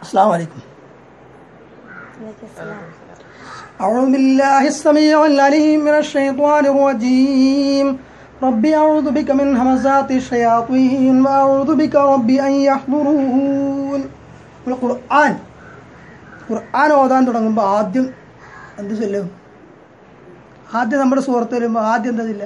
السلام عليكم أعوذ بالله السميع العليم من الشيطان الرجيم ربي أعوذ بك من همزات الشياطين وأعوذ بك ربي أن يحضرون القرآن ഖുർആൻ ഓതാൻ തുടങ്ങുമ്പോൾ ആദ്യം എന്ത് ചൊല്ലും ആദ്യം നമ്മുടെ സുഹൃത്ത് വരുമ്പോൾ ആദ്യം എന്താ ചൊല്ലുക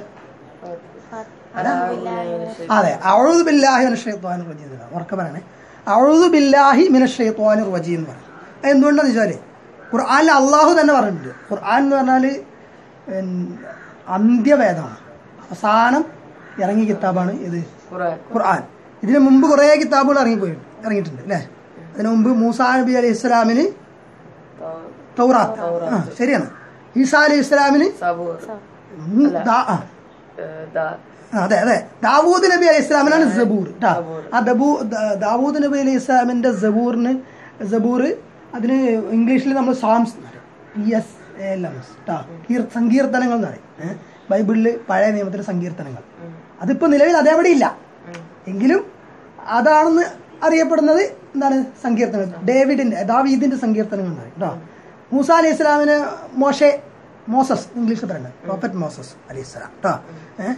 അതെ അഴുതു ബില്ലാഹി മിനഷൈത്വാൻ റജീം എന്നാണ് ഉറക്കെ പറയണേ അഴുതു ബില്ലാഹി മിനഷൈത്വാൻ റജീം എന്ന് പറയും അത് എന്തുകൊണ്ടാന്ന് വെച്ചാല് ഖുർആനിൽ അള്ളാഹു തന്നെ പറഞ്ഞിട്ടുണ്ട് ഖുർആൻ എന്ന് പറഞ്ഞാല് ഉം, അന്ത്യവേദമാണ് അവസാനം ഇറങ്ങിയ കിതാബാണ് ഇത് ഖുർആൻ ഖുർആൻ ഇതിന് മുമ്പ് കുറേ കിതാബുകൾ ഇറങ്ങിപ്പോയി ഇറങ്ങിയിട്ടുണ്ട് അല്ലേ അതിന് മുമ്പ് മൂസാ നബി അലൈഹി ഇസ്ലാമിന് തൗറാത്ത് ആ ശരിയാണ് ഈസാ അലൈഹി ഇസ്ലാമിന് സബൂർ ഉം, ദാ- ആ. ഏഹ്, ദാ- ആ, അതെ അതെ ദാവൂദ് നബി അലൈഹി ഇസ്ലാമിനാണ് സബൂർ ട്ടാ. ആ ദബൂ ദ- ദാവൂദ് നബി അലൈഹി ഇസ്ലാമിന്റെ സബൂറിന് സബൂർ അതിന് ഇംഗ്ലീഷിൽ നമ്മൾ psalms P S L M S ട്ടാ. കീർ- സങ്കീർത്തനങ്ങൾ എന്ന് പറയും ഏ? ബൈബിളിൽ പഴയ നിയമത്തിലെ സങ്കീർത്തനങ്ങൾ അതിപ്പോ നിലവിൽ അതേപടി ഇല്ല എങ്കിലും അതാണെന്ന് അറിയപ്പെടുന്നത് എന്താണ് സങ്കീർത്തനങ്ങൾ ഡേവിഡിന്റെ ദാവീദിന്റെ സങ്കീർത്തനങ്ങൾ എന്ന് പറയും കേട്ടോ മൂസ അലൈഹി ഇസ്ലാമിന് മോശെ മോസസ് ഇംഗ്ലീഷിൽ പറയുന്നത് പ്രോഫറ്റ് മോസസ് അലൈഹി ഇസ്ലാം കേട്ടോ ഏഹ്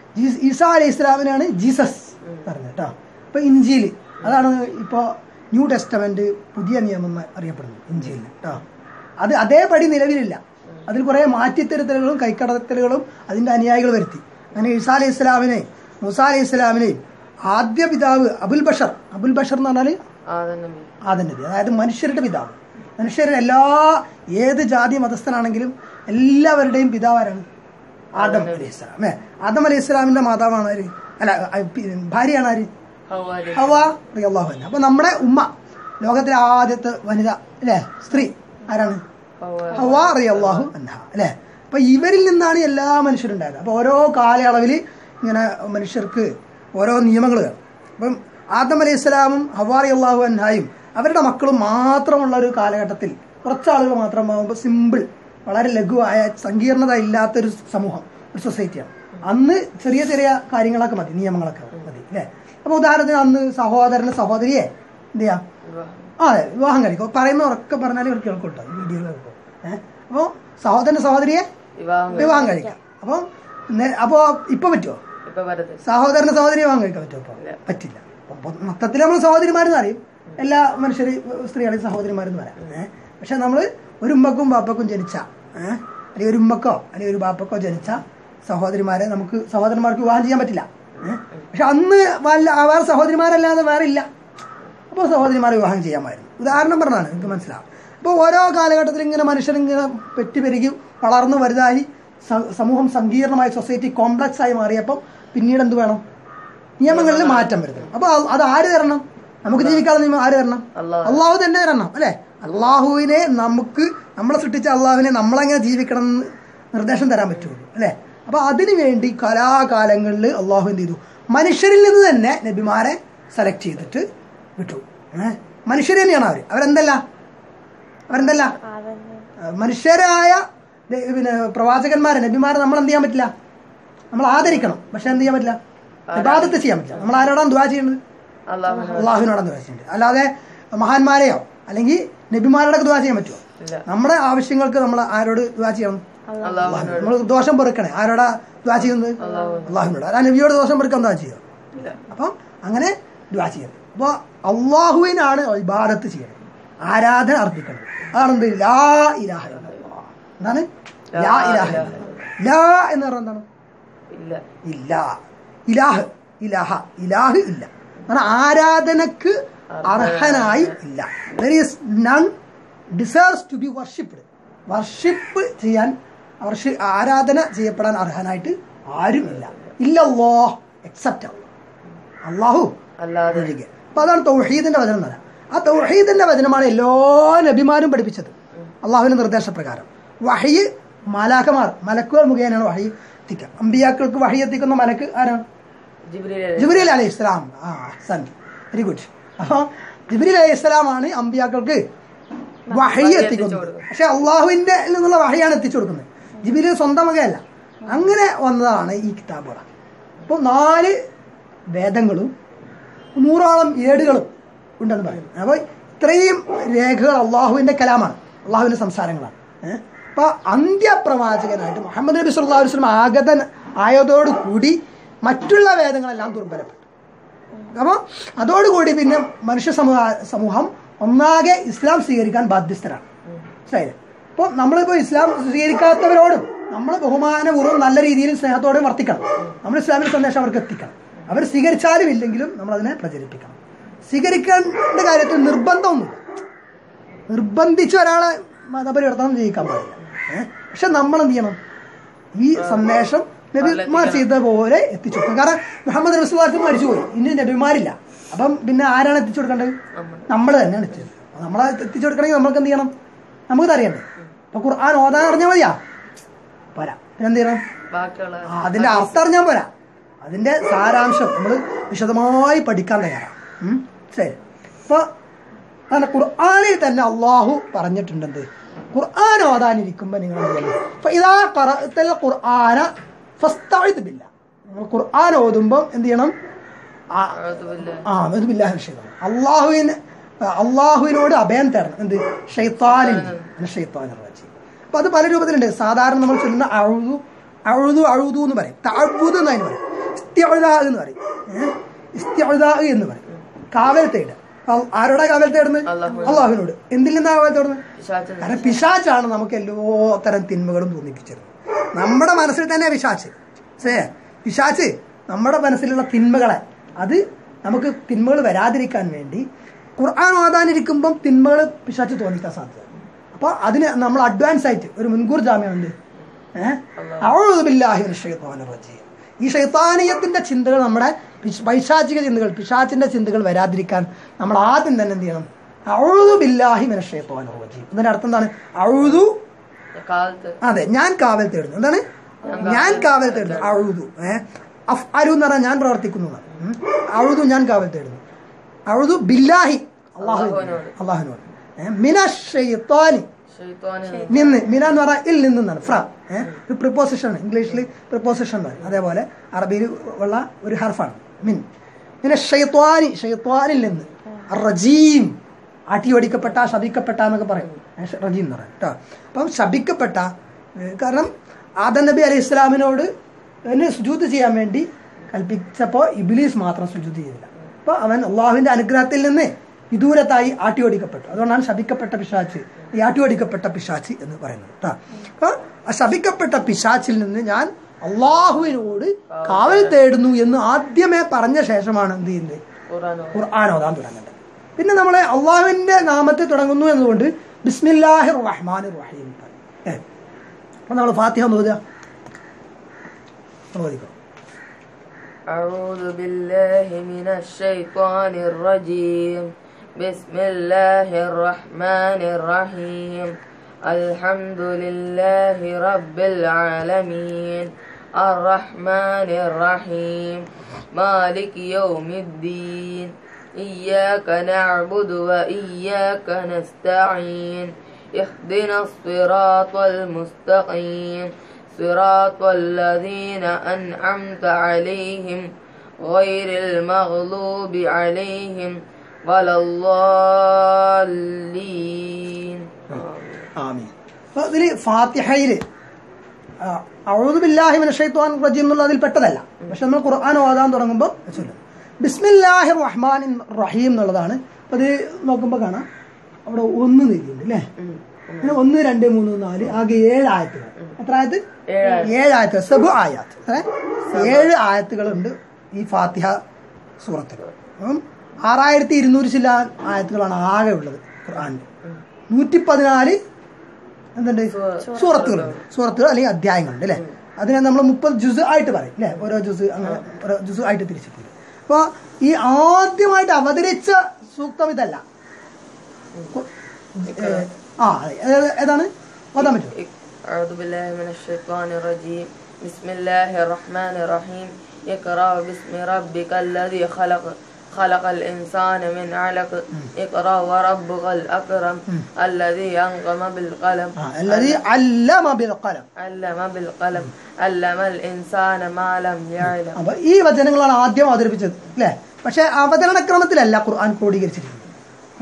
ഈസാ അലൈഹി ഇസ്ലാമിനാണ് ജീസസ് പറഞ്ഞത് കേട്ടോ ഇപ്പൊ ഇഞ്ചിയിൽ അതാണ് ഇപ്പോ ന്യൂ ടെസ്റ്റമെന്റ് പുതിയ നിയമം അറിയപ്പെടുന്നത് ഇഞ്ചിയിൽ കേട്ടോ അത് അതേപടി നിലവിലില്ല അതിൽ കുറെ മാറ്റിത്തിരുത്തലുകളും കൈക്കടത്തലുകളും അതിന്റെ അനുയായികൾ വരുത്തി അങ്ങനെ ഈസാ അലൈഹി ഇസ്ലാമിനെ മൂസ അലൈഹി ഇസ്ലാമിനെയും ആദ്യ പിതാവ് അബുൽ ബഷർ അബുൽ ബഷർ എന്ന് പറഞ്ഞാൽ ആദം നബി ആദം നബി അതായത് മനുഷ്യരുടെ പിതാവ് മനുഷ്യരുടെ എല്ലാ ഏത് ജാതി മതസ്ഥനാണെങ്കിലും എല്ലാവരുടെയും പിതാവ് ആരാണ് ആദം അലൈഹി ഇസ്ലാം ഏ ആദം അലൈഹി ഇസ്ലാമിന്റെ മാതാവാണ് ആര് അല്ല ആ, പി- ഭാര്യയാണ് ആര് ഹവാലി ഹവ റളിയല്ലാഹു അൻഹ അപ്പൊ നമ്മുടെ ഉമ്മ ലോകത്തിലെ ആദ്യത്തെ വനിത അല്ലേ സ്ത്രീ ആരാണ് ഹവാ ഹവ റളിയല്ലാഹു അൻഹ അല്ലേ അപ്പൊ ഇവരിൽ നിന്നാണ് എല്ലാ മനുഷ്യരും ഉണ്ടായത് അപ്പൊ ഓരോ കാലയളവിൽ ഇങ്ങനെ മനുഷ്യർക്ക് ഓരോ നിയമങ്ങൾ കാണും അപ്പം ആദം അലൈഹി ഇസ്ലാമും ഹവാറി അള്ളാഹു അൻഹായും അവരുടെ മക്കളും മാത്രമുള്ള ഒരു കാലഘട്ടത്തിൽ കുറച്ചാളുകൾ മാത്രമാകുമ്പോൾ സിമ്പിൾ വളരെ ലഘുവായ സങ്കീർണത ഇല്ലാത്തൊരു സമൂഹം ഒരു സൊസൈറ്റിയാണ് അന്ന് ചെറിയ ചെറിയ കാര്യങ്ങളൊക്കെ മതി നിയമങ്ങളൊക്കെ മതി അല്ലേ അപ്പൊ ഉദാഹരണത്തിന് അന്ന് സഹോദരന് സഹോദരിയെ എന്ത് ചെയ്യാം വിവാഹം ആ അതെ വിവാഹം കഴിക്കും പറയുന്ന ഉറക്കെ പറഞ്ഞാൽ ഇവർ കേൾക്കും കേട്ടോ ഈ വീഡിയോ കേൾക്കും ഏഹ് അപ്പോൾ സഹോദരൻ സഹോദരിയെ വിവാഹം കഴി- വിവാഹം കഴിക്കാം അപ്പം നേ- അപ്പോ ഇപ്പൊ പറ്റുമോ ഇപ്പൊ വരത് സഹോദരന് സഹോദരി വിവാഹം കഴിക്കാൻ പറ്റുമോ ഇപ്പൊ ഇല്ല. പറ്റില്ല അപ്പൊ മൊത്തത്തിൽ നമ്മൾ സഹോദരിമാരെന്ന് അറിയും എല്ലാ മനുഷ്യർ സ്ത്രീകളെയും സഹോദരിമാരെന്ന് പറയാം ഏഹ് പക്ഷെ നമ്മൾ ഒരു ഉമ്മക്കും ബാപ്പക്കും ജനിച്ച ഏഹ് അല്ലെങ്കിൽ ഒരു ഉമ്മക്കോ അല്ലെങ്കിൽ ഒരു ബാപ്പക്കോ ജനിച്ച സഹോദരിമാരെ നമുക്ക് സഹോദരന്മാർക്ക് വിവാഹം ചെയ്യാൻ പറ്റില്ല ഏഹ് പക്ഷെ അന്ന് വല്ല വേറെ സഹോദരിമാരല്ലാതെ വേറെ ഇല്ല അപ്പോൾ സഹോദരിമാരെ വിവാഹം ചെയ്യാമായിരുന്നു ഉദാഹരണം പറഞ്ഞാണ് നിങ്ങൾക്ക് മനസ്സിലാവും അപ്പോൾ ഓരോ കാലഘട്ടത്തിൽ ഇങ്ങനെ മനുഷ്യരിങ്ങനെ പെറ്റുപെരുകി വളർന്നു വലുതായി സ- സമൂഹം സങ്കീർണമായ സൊസൈറ്റി കോംപ്ലക്സ് ആയി മാറിയപ്പോൾ പിന്നീട് എന്ത് വേണം നിയമങ്ങളിൽ മാറ്റം വരുന്നു അപ്പോൾ അത് ആര് തരണം നമുക്ക് ജീവിക്കാനുള്ള നിയമം ആര് തരണം അള്ളാഹു. അള്ളാഹു തന്നെ തരണം അല്ലേ അള്ളാഹുവിനെ നമുക്ക് നമ്മളെ സൃഷ്ടിച്ച അള്ളാഹുവിനെ നമ്മളെങ്ങനെ ജീവിക്കണം എന്ന് നിർദ്ദേശം തരാൻ പറ്റുള്ളൂ അല്ലേ അപ്പൊ അതിനു വേണ്ടി കലാകാലങ്ങളിൽ അള്ളാഹു എന്ത് ചെയ്തു മനുഷ്യരിൽ നിന്ന് തന്നെ നബിമാരെ സെലക്ട് ചെയ്തിട്ട് വിട്ടു ഏഹ് മനുഷ്യർ തന്നെയാണ് അവർ അവരെന്തല്ല അവരെന്തല്ല ആ, മനുഷ്യരായ ദേ- പിന്നെ പ്രവാചകന്മാരെ നബിമാരെ നമ്മൾ എന്ത് ചെയ്യാൻ പറ്റില്ല നമ്മൾ ആദരിക്കണം പക്ഷെ എന്ത് ചെയ്യാൻ പറ്റില്ല വിവാദത്ത് ചെയ്യാൻ പറ്റില്ല നമ്മൾ ആരോടാണ് ദുവാ ചെയ്യുന്നത് അള്ളാഹു അള്ളാഹുവിനോടാണ് ദുവാ ചെയ്യേണ്ടത് അല്ലാതെ മഹാന്മാരെയോ അല്ലെങ്കിൽ നബിമാരോടൊക്കെ ദുവാ ചെയ്യാൻ പറ്റുമോ ഇല്ല നമ്മുടെ ആവശ്യങ്ങൾക്ക് നമ്മൾ ആരോട് ദുവാ ചെയ്യണം അള്ളാഹുവിനോട് നമ്മൾ ദോഷം പെറുക്കണേ ആരോടാ ദുവാ ചെയ്യുന്നത് അള്ളാഹുവിനോട് അല്ല നബിയോട് ദോഷം പെറുക്കാൻ ദുവാ ചെയ്യുക ഇല്ല അപ്പം അങ്ങനെ ദുവാ ചെയ്യണം അപ്പോൾ അള്ളാഹുവിനാണ് ഇബാദത്ത് ചെയ്യണം ആരാധന അർപ്പിക്കണം അതാണ് എന്ത് ലാ ഇലാഹ ഇല്ലല്ലാഹ്. എന്താണ് ലാ ഇലാഹ ഇല്ലല്ലാഹ്. ലാ എന്ന് പറഞ്ഞാൽ എന്താണ് ഇല്ല ഇല്ല ഇലാഹ് ഇലാഹ ഇലാഹ് ഇല്ല കാരണം ആരാധനക്ക് അർഹനായി ഇല്ല there is none deserves to be worshipped worship ചെയ്യാൻ വർഷി ആരാധന ചെയ്യപ്പെടാൻ അർഹനായിട്ട് ആരുമില്ല ഇല്ലല്ലോ എക്സെപ്റ്റ് അള്ളാഹു അല്ലാതെ ഒഴികെ അപ്പൊ അതാണ് തൗഹീദിന്റെ വചനം എന്ന് പറയാം ആ തൗഹീദിന്റെ വചനമാണ് എല്ലാ നബിമാരും പഠിപ്പിച്ചത് അള്ളാഹുവിന്റെ നിർദ്ദേശപ്രകാരം വഹയ് മാലാഖമാർ മലക്കുകൾ മുഖേനയാണ് വഹി എത്തിക്കുക അമ്പിയാക്കൾക്ക് വഹി എത്തിക്കുന്ന മലക്ക് ആരാണ് ജിബ്രീൽ ജിബ്രീൽ അലൈഹി ഇസ്ലാം ആ സൻ വെരി ഗുഡ് അപ്പൊ ജിബ്രീൽ അലൈഹി ഇസ്ലാമാണ് അമ്പിയാക്കൾക്ക് വഹി എത്തിക്കുന്നത് പക്ഷെ അള്ളാഹുവിന്റെ നിന്നുള്ള വഹയാണ് എത്തിച്ചു കൊടുക്കുന്നത് ജിബ്രീൽ സ്വന്തം വകയല്ല അങ്ങനെ വന്നതാണ് ഈ കിതാബുകൾ അപ്പോൾ നാല് വേദങ്ങളും നൂറോളം ഏടുകളും ഉണ്ടെന്ന് പറയുന്നു അപ്പോൾ ഇത്രയും രേഖകൾ അള്ളാഹുവിന്റെ കലാമാണ് അള്ളാഹുവിന്റെ സംസാരങ്ങളാണ് ഏഹ് അപ്പൊ അന്ത്യപ്രവാചകനായിട്ട് മുഹമ്മദ് നബി സല്ലല്ലാഹു അലൈഹി വസല്ലം ആഗതൻ ആയതോടുകൂടി മറ്റുള്ള വേദങ്ങളെല്ലാം ദുർബലപ്പെട്ടു അപ്പോൾ അതോടുകൂടി പിന്നെ മനുഷ്യ സമൂഹ സമൂഹം ഒന്നാകെ ഇസ്ലാം സ്വീകരിക്കാൻ ബാധ്യസ്ഥരാണ് മനസ്സിലായില്ലേ അപ്പോൾ നമ്മളിപ്പോൾ ഇസ്ലാം സ്വീകരിക്കാത്തവരോടും നമ്മൾ ബഹുമാനപൂർവ്വം നല്ല രീതിയിൽ സ്നേഹത്തോടെ വർത്തിക്കണം നമ്മൾ ഇസ്ലാമിന്റെ സന്ദേശം അവർക്ക് എത്തിക്കണം അവർ സ്വീകരിച്ചാലും ഇല്ലെങ്കിലും നമ്മൾ അതിനെ പ്രചരിപ്പിക്കണം സ്വീകരിക്കേണ്ട കാര്യത്തിൽ നിർബന്ധമൊന്നുമില്ല നിർബന്ധിച്ച് ഒരാളെ മതപരിവർത്തനം ചെയ്യിക്കാൻ പാടില്ല ഏഹ്? പക്ഷെ നമ്മൾ എന്ത് ചെയ്യണം ഈ സന്ദേശം നബിമാർ ചെയ്ത പോലെ എത്തിച്ചു കൊടുക്കണം കാരണം മുഹമ്മദ് റസൂൽ മരിച്ചുപോയി ഇനി നബിമാരില്ല അപ്പം പിന്നെ ആരാണ് എത്തിച്ചു കൊടുക്കേണ്ടത് നമ്മൾ തന്നെയാണ് എത്തിച്ചത് നമ്മളെ എത്തിച്ചു കൊടുക്കണമെങ്കിൽ നമുക്ക് എന്ത് ചെയ്യണം നമുക്കത് അറിയണ്ടേ അപ്പൊ ഖുർആൻ ഓതാൻ അറിഞ്ഞാൽ മതിയാ പോരാ പിന്നെ എന്ത് ചെയ്യണം ബാക്കിയുള്ള ആ, അതിന്റെ അർത്ഥം അറിഞ്ഞാൽ പോരാ അതിന്റെ സാരാംശം നമ്മൾ വിശദമായി പഠിക്കാൻ തയ്യാറാണ് ഉം? ശരി അപ്പൊ അതാണ് ഖുർആാനിൽ തന്നെ അള്ളാഹു പറഞ്ഞിട്ടുണ്ടെന്ത് ഖുർആൻ ഓതാനിരിക്കുമ്പോൾ നിങ്ങൾ എന്ത് ചെയ്യണം അപ്പൊ ഇതാ ഖറഅത്തൽ ഖുർആന ഫസ്തഇദ് ബില്ലാ നിങ്ങൾ ഖുർആൻ ഓതുമ്പോൾ എന്ത് ചെയ്യണം ആ അഴുതുമില്ല ആ അത് ബില്ലാഹി ഷെയ്ത്താൻ അള്ളാഹുവിന് അള്ളാഹുവിനോട് അഭയം തരണം എന്ത് ഷെയ്ത്താനിൽ ഷെയ്ത്താൻ റജീം അപ്പൊ അത് പല രൂപത്തിലുണ്ട് സാധാരണ നമ്മൾ ചൊല്ലുന്ന അഴുതു അഴുതു അഴുതു എന്ന് പറയും തഴുത് എന്ന് അതിന് പറയും ഇസ്തിഅഴുത എന്ന് പറയും ഏഹ്? ഇസ്തിഅഴുത എന്ന് പറയും കാവൽ തേട് അ- ആരോടാ കാവൽ തേടുന്നത് അള്ളാഹുവിനോട് എന്തിൽ നിന്നാ കാവൽ തേടുന്നത് പിശാചിൽ കാരണം പിശാച്ചാണ് നമുക്ക് എല്ലാ തരം തിന്മകളും തോന്നിപ്പിച്ചത് നമ്മുടെ മനസ്സിൽ തന്നെ പിശാച്ച് സേ പിശാച്ച് നമ്മുടെ മനസ്സിലുള്ള തിന്മകളെ അത് നമുക്ക് തിന്മകൾ വരാതിരിക്കാൻ വേണ്ടി ഖുർആൻ ഓതാനിരിക്കുമ്പം തിന്മകൾ പിശാച്ച് തോന്നിക്കാൻ സാധ്യത അപ്പൊ അതിന് നമ്മൾ അഡ്വാൻസ് ആയിട്ട് ഒരു മുൻകൂർ ജാമ്യം ഉണ്ട് ഏഹ് ഈ ഷൈത്താനീയത്തിന്റെ ചിന്തകൾ നമ്മുടെ പിശ്- പൈശാചിക ചിന്തകൾ പിശാച്ചിന്റെ ചിന്തകൾ വരാതിരിക്കാൻ നമ്മൾ ആദ്യം തന്നെ എന്ത് ചെയ്യണം അഴുതു ബില്ലാഹി മിനശ്ശൈത്വാനിർ റജീം ഇതിന്റെ അർത്ഥം എന്താണ് അഴുതു കാലത്ത് അതെ ഞാൻ കാവൽ തേടുന്നു എന്താണ് ഞാൻ കാവൽ തേടുന്നു അഴുതു ഏഹ് അഫ് അരു എന്ന് പറഞ്ഞാൽ ഞാൻ പ്രവർത്തിക്കുന്നു എന്നാണ്. ഉം. അഴുതു ഞാൻ കാവൽ തേടുന്നു അഴുതു ബില്ലാഹി അള്ളാഹു അള്ളാഹുവിനോട് മിനശ്ശൈത്വാനി ഷെയ്ത്വാന് നിന്ന് മിന എന്ന് പറഞ്ഞാൽ ഇൽ നിന്നാണ് ഫ്ര ഏഹ് ഒരു പ്രിപ്പോസിഷൻ ഇംഗ്ലീഷിൽ പ്രിപ്പോസിഷൻ പറയും അതേപോലെ അറബിയിൽ ഉള്ള ഒരു ഹർഫാണ് മിൻ പിന്നെ ഷെയ്ത്വാനി ഷെയ്ത്വാനിൽ നിന്ന് റജീം അടിയൊടിക്കപ്പെട്ട ശപിക്കപ്പെട്ട എന്നൊക്കെ പറയും ഏ, ഷ- റജീം എന്ന് പറയും കേട്ടോ അപ്പം ശപിക്കപ്പെട്ട ഏ, കാരണം ആദം നബി അലൈഹി ഇസ്ലാമിനോട് എന്നെ സുജൂത് ചെയ്യാൻ വേണ്ടി കൽപ്പിച്ചപ്പോൾ ഇബിലീസ് മാത്രം സുജൂത് ചെയ്തില്ല അപ്പോൾ അവൻ അള്ളാഹുവിന്റെ അനുഗ്രഹത്തിൽ നിന്ന് വിദൂരത്തായി ആട്ടിയോടിക്കപ്പെട്ടു അതുകൊണ്ടാണ് ശപിക്കപ്പെട്ട പിശാച്ച് ഈ ആട്ടിയോടിക്കപ്പെട്ട പിശാച്ച് എന്ന് പറയുന്നത് കേട്ടോ അപ്പോൾ ആ ശപിക്കപ്പെട്ട പിശാച്ചിൽ നിന്ന് ഞാൻ അള്ളാഹുവിനോട് കാവൽ തേടുന്നു എന്ന് ആദ്യമേ പറഞ്ഞ ശേഷമാണ് എന്ത് ചെയ്യുന്നത് ഖുറാനോ ഖുർആൻ ഓതാൻ തുടങ്ങേണ്ടത് പിന്നെ നമ്മളെ അള്ളാഹുവിന്റെ നാമത്തിൽ തുടങ്ങുന്നു എന്നതുകൊണ്ട് ബിസ്മില്ലാഹിർ റഹ്മാൻ റഹീം ഏ അപ്പൊ നമ്മൾ ഫാത്തിഹ ഒന്ന് ഓതുക നമ്മൾ ഓതിക്കോ أعوذ بالله من الشيطان الرجيم بسم الله الرحمن الرحيم الحمد لله رب العالمين الرحمن الرحيم مالك يوم الدين إياك نعبد وإياك نستعين اهدنا الصراط المستقيم صراط الذين أنعمت عليهم غير المغلوب عليهم ولا الضالين ആമീൻ അപ്പൊ ഇതില് ഫാത്തിഹയില് അഴുതു ബില്ലാഹി മിനശൈത്വാൻ റജീം എന്നുള്ള അതിൽ പെട്ടതല്ല പക്ഷെ നമ്മൾ ഖുർആൻ ഓതാൻ തുടങ്ങുമ്പോൾ ചൊല്ലും ബിസ്മില്ലാഹി റഹ്മാൻ റഹീം എന്നുള്ളതാണ് അപ്പൊ ഇത് നോക്കുമ്പോൾ കാണാം അവിടെ ഒന്ന് നീതിയുണ്ട് അല്ലേ പിന്നെ ഒന്ന് രണ്ട് മൂന്ന് നാല് ആകെ ഏഴ് ആയത്തുകൾ എത്ര ആയത്ത് ഏഴ് ആയത്ത് സബു ആയാത്ത് ഏ? ഏഴ് ആയത്തുകളുണ്ട് ഈ ഫാത്തിഹ സൂറത്തിൽ അപ്പം ആറായിരത്തി ഇരുന്നൂറ് ചില ആയത്തുകളാണ് ആകെ ഉള്ളത് ഖുർആാനിൽ നൂറ്റി പതിനാല് എന്തുണ്ട് സൂറത്തുകളുണ്ട് സൂറത്തുകൾ അല്ലെങ്കിൽ അധ്യായങ്ങളുണ്ട് അല്ലേ അതിനെ നമ്മൾ മുപ്പത് ജുസ് ആയിട്ട് പറയും അല്ലേ ഓരോ ജുസ് അങ്ങനെ ഓരോ ജുസ് ആയിട്ട് തിരിച്ചിട്ടുണ്ട് അപ്പോൾ ഈ ആദ്യമായിട്ട് അവതരിച്ച സൂക്തം ഇതല്ല ഏ, ആ അതെ. ഏത്- ഏതാണ് ഓതാൻ പറ്റുമോ أعوذ بالله من الشيطان الرجيم بسم الله الرحمن الرحيم اقرأ باسم ربك الذي خلق خلق الإنسان من علق اقرأ وربك الأكرم الذي أنقم بالقلم ആ الذي علم بالقلم علم بالقلم علم الإنسان ما لم يعلم അപ്പൊ ഈ വചനങ്ങളാണ് ആദ്യം അവതരിപ്പിച്ചത് അല്ലേ പക്ഷെ അവതരണക്രമത്തിലല്ല ഖുർആൻ ക്രോഡീകരിച്ചിരിക്കുന്നത്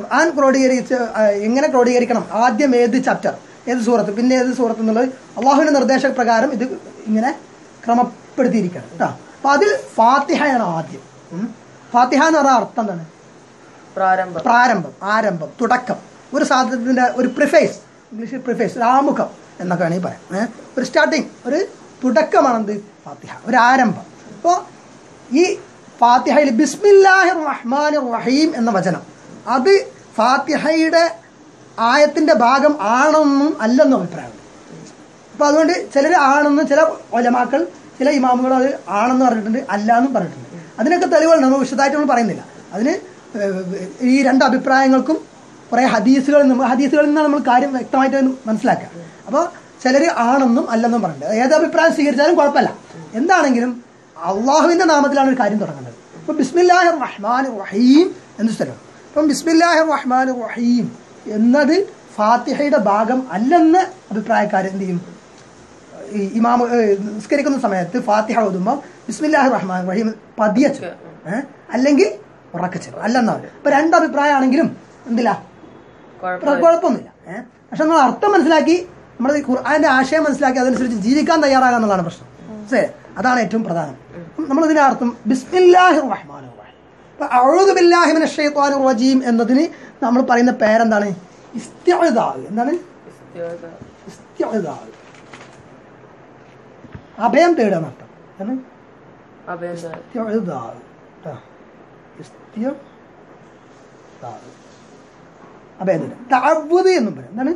ഖുർആൻ ക്രോഡീകരിച്ച് ആ, എങ്ങനെ ക്രോഡീകരിക്കണം ആദ്യം ഏത് ചാപ്റ്റർ ഏത് സൂറത്ത് പിന്നെ ഏത് സൂറത്ത് എന്നുള്ളത് അള്ളാഹുവിന്റെ നിർദ്ദേശപ്രകാരം ഇത് ഇങ്ങനെ ക്രമപ്പെടുത്തിയിരിക്കണം കേട്ടോ അപ്പൊ അതിൽ ഫാത്തിഹയാണ് ആദ്യം ഉം. ഫാത്തിഹ എന്ന് പറഞ്ഞ അർത്ഥം എന്താണ് പ്രാരംഭം പ്രാരംഭം ആരംഭം തുടക്കം ഒരു സാധനത്തിന്റെ ഒരു പ്രിഫേസ് ഇംഗ്ലീഷിൽ പ്രിഫേസ് ഒരു ആമുഖം എന്നൊക്കെ വേണമെങ്കിൽ പറയാം ഏ? ഒരു സ്റ്റാർട്ടിങ് ഒരു തുടക്കമാണ് എന്ത് ഫാത്തിഹ ഒരു ആരംഭം അപ്പോൾ ഈ ഫാത്തിഹയിൽ ബിസ്മില്ലാഹിർ റഹ്മാൻ റഹീം എന്ന വചനം അത് ഫാത്തിഹയുടെ ആയത്തിന്റെ ഭാഗം ആണെന്നും അല്ലെന്നും അഭിപ്രായമുണ്ട് അപ്പൊ അതുകൊണ്ട് ചിലർ ആണെന്നും ചില ഒലമാക്കൾ ചില ഇമാമുകൾ അത് ആണെന്ന് പറഞ്ഞിട്ടുണ്ട് അല്ല എന്നും പറഞ്ഞിട്ടുണ്ട് അതിനൊക്കെ തെളിവുകളുണ്ട് നമ്മൾ വിശദമായിട്ട് നമ്മൾ പറയുന്നില്ല അതിന് ഏഹ്, ഈ രണ്ട് അഭിപ്രായങ്ങൾക്കും കുറെ ഹദീസുകളിൽ നിന്ന് ഹദീസുകളിൽ നിന്നാണ് നമ്മൾ കാര്യം വ്യക്തമായിട്ട് അത് മനസ്സിലാക്കുക അപ്പോൾ ചിലർ ആണെന്നും അല്ലെന്നും പറഞ്ഞിട്ടുണ്ട് ഏത് അഭിപ്രായം സ്വീകരിച്ചാലും കുഴപ്പമില്ല എന്താണെങ്കിലും അള്ളാഹുവിന്റെ നാമത്തിലാണ് ഒരു കാര്യം തുടങ്ങേണ്ടത് അപ്പൊ ബിസ്മില്ലാഹിർ റഹ്മാൻ റഹീം എന്ന് സ്ഥലം അപ്പം ബിസ്മില്ലാഹിർ റഹ്മാൻ റഹീം എന്നത് ഫാത്തിഹയുടെ ഭാഗം അല്ലെന്ന് അഭിപ്രായക്കാർ എന്ത് ചെയ്യും ഈ ഇമാമ ഏഹ് നിസ്കരിക്കുന്ന സമയത്ത് ഫാത്തിഹ ഓതുമ്പോൾ ബിസ്മില്ലാഹി റഹ്മാൻ റഹീം പതിയെ ചൊല്ലും. ഏഹ്? അല്ലെങ്കിൽ ഉറക്കെ ചെല്ലും അല്ലെന്നാണ് ഇപ്പൊ രണ്ട് അഭിപ്രായമാണെങ്കിലും എന്തില്ല കുഴപ്പമില്ല കുഴപ്പമൊന്നുമില്ല ഏഹ് പക്ഷെ നമ്മൾ അർത്ഥം മനസ്സിലാക്കി നമ്മൾ ഖുർആന്റെ ആശയം മനസ്സിലാക്കി അതനുസരിച്ച് ജീവിക്കാൻ തയ്യാറാകുക എന്നുള്ളതാണ് പ്രശ്നം ശരി അതാണ് ഏറ്റവും പ്രധാനം നമ്മൾ ഇതിന്റെ അർത്ഥം ബിസ്മില്ലാഹി റഹ്മാൻ റഹീം അപ്പൊ അഊദു ബില്ലാഹി മിനശ് ശൈത്വാനിർ റജീം എന്നതിന് നമ്മൾ പറയുന്ന പേരെന്താണ് ഇസ്തിഅദാവ് എന്താണ് ഇസ്തിഅദാവ് അഭയം തേടുക എന്നർത്ഥം എന്താണ് അഭയം ഇസ്തിഅദാവ് ട്ടോ. ഇസ്തിഅദാവ് അഭയം തേടുക തഅവ്വുദ് എന്നും പറയും എന്താണ്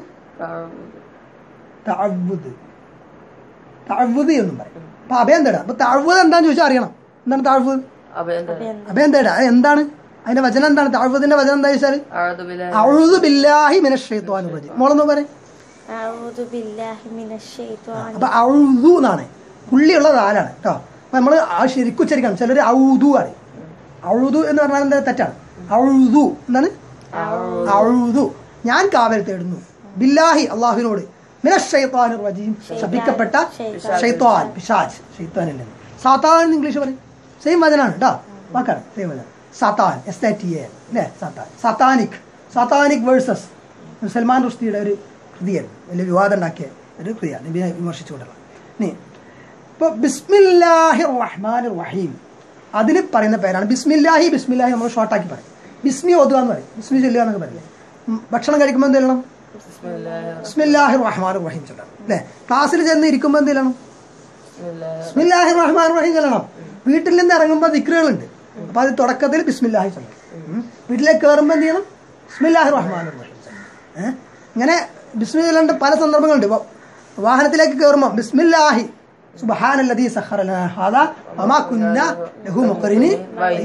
തഅവ്വുദ് തഅവ്വുദ് എന്നും പറയും അപ്പൊ അഭയം തേടുക അപ്പൊ തഅവ്വുദ് എന്താന്ന് ചോദിച്ചാൽ അറിയണം എന്താണ് തഅവ്വുദ് അഭയം അഭയം തേടുക അത് എന്താണ് അതിന്റെ വചനം എന്താണ് തഅവ്വുദിന്റെ വചനം എന്താ വെച്ചാൽ അഴുതുബില അഊദു ബില്ലാഹി മിനശ് ശൈത്വാനിർ റജീം മോളൊന്ന് പറയും أعوذ بالله من الشيطان അപ്പൊ ഔദു എന്നാണ് പുള്ളിയുള്ള നാലാണ് കേട്ടോ അപ്പൊ നമ്മൾ ആ ശരിക്കും ഉച്ചരിക്കണം ചിലർ ഔദു ആണ് ഔദു എന്ന് പറഞ്ഞാൽ എന്താ തെറ്റാണ് ഔദു എന്താണ് ഔദു ഞാൻ കാവൽ തേടുന്നു ബില്ലാഹി അള്ളാഹുവിനോട് മിനഷൈത്താനിർ റജീം ശപിക്കപ്പെട്ട ഷൈത്വാൻ പിശാജ് ഷൈത്താനിൽ നിന്ന് സാത്താൻ എന്ന് ഇംഗ്ലീഷ് പറയും സെയിം വചനാണ് കേട്ടോ വാക്കാണ് സെയിം വചനം സാത്താൻ എസ് ഐ ടി എ അല്ലേ സാത്താൻ സാത്താനിക് സാത്താനിക് വേഴ്സസ് സൽമാൻ റുഷ്ദിയുടെ ഒരു കൃതിയാണ് വലിയ വിവാദം ഉണ്ടാക്കിയ ഒരു കൃതിയാണ് നബിയെ വിമർശിച്ചുകൊണ്ടുള്ള ഇനി ഇപ്പോൾ ബിസ്മില്ലാഹി റഹ്മാൻ റഹീം അതിന് പറയുന്ന പേരാണ് ബിസ്മില്ലാഹി ബിസ്മില്ലാഹി നമ്മൾ ഷോർട്ടാക്കി പറയും ബിസ്മി ഓതുക എന്ന് പറയും ബിസ്മി ചൊല്ലുക എന്നൊക്കെ പറയില്ലേ ഉം, ഭക്ഷണം കഴിക്കുമ്പോൾ എന്ത് ചെയ്യണം ബിസ്മില്ലാഹി റഹ്മാൻ റഹീം ചൊല്ലണം അല്ലേ ക്ലാസ്സിൽ ചെന്ന് ഇരിക്കുമ്പോൾ എന്ത് ചെയ്യണം ബിസ്മില്ലാഹി റഹ്മാൻ റഹീം ചൊല്ലണം വീട്ടിൽ നിന്ന് ഇറങ്ങുമ്പോൾ ദിക്റുകളുണ്ട് അപ്പൊ അത് തുടക്കത്തിൽ ബിസ്മില്ലാഹി ചൊല്ലണം ഉം. വീട്ടിലേക്ക് കയറുമ്പോൾ എന്ത് ചെയ്യണം ബിസ്മില്ലാഹി റഹ്മാൻ റഹീം ചൊല്ലണം ഏഹ്? ഇങ്ങനെ ബിസ്മി ചൊല്ലേണ്ട പല സന്ദർഭങ്ങളുണ്ട് ഇപ്പൊ വാഹനത്തിലേക്ക് കയറുമ്പോൾ ബിസ്മില്ലാഹി സുബ്ഹാനല്ലദീ സഖറ ലനാ ഹാദാ വമാ കുന്നാ ലഹു മുഖറിനി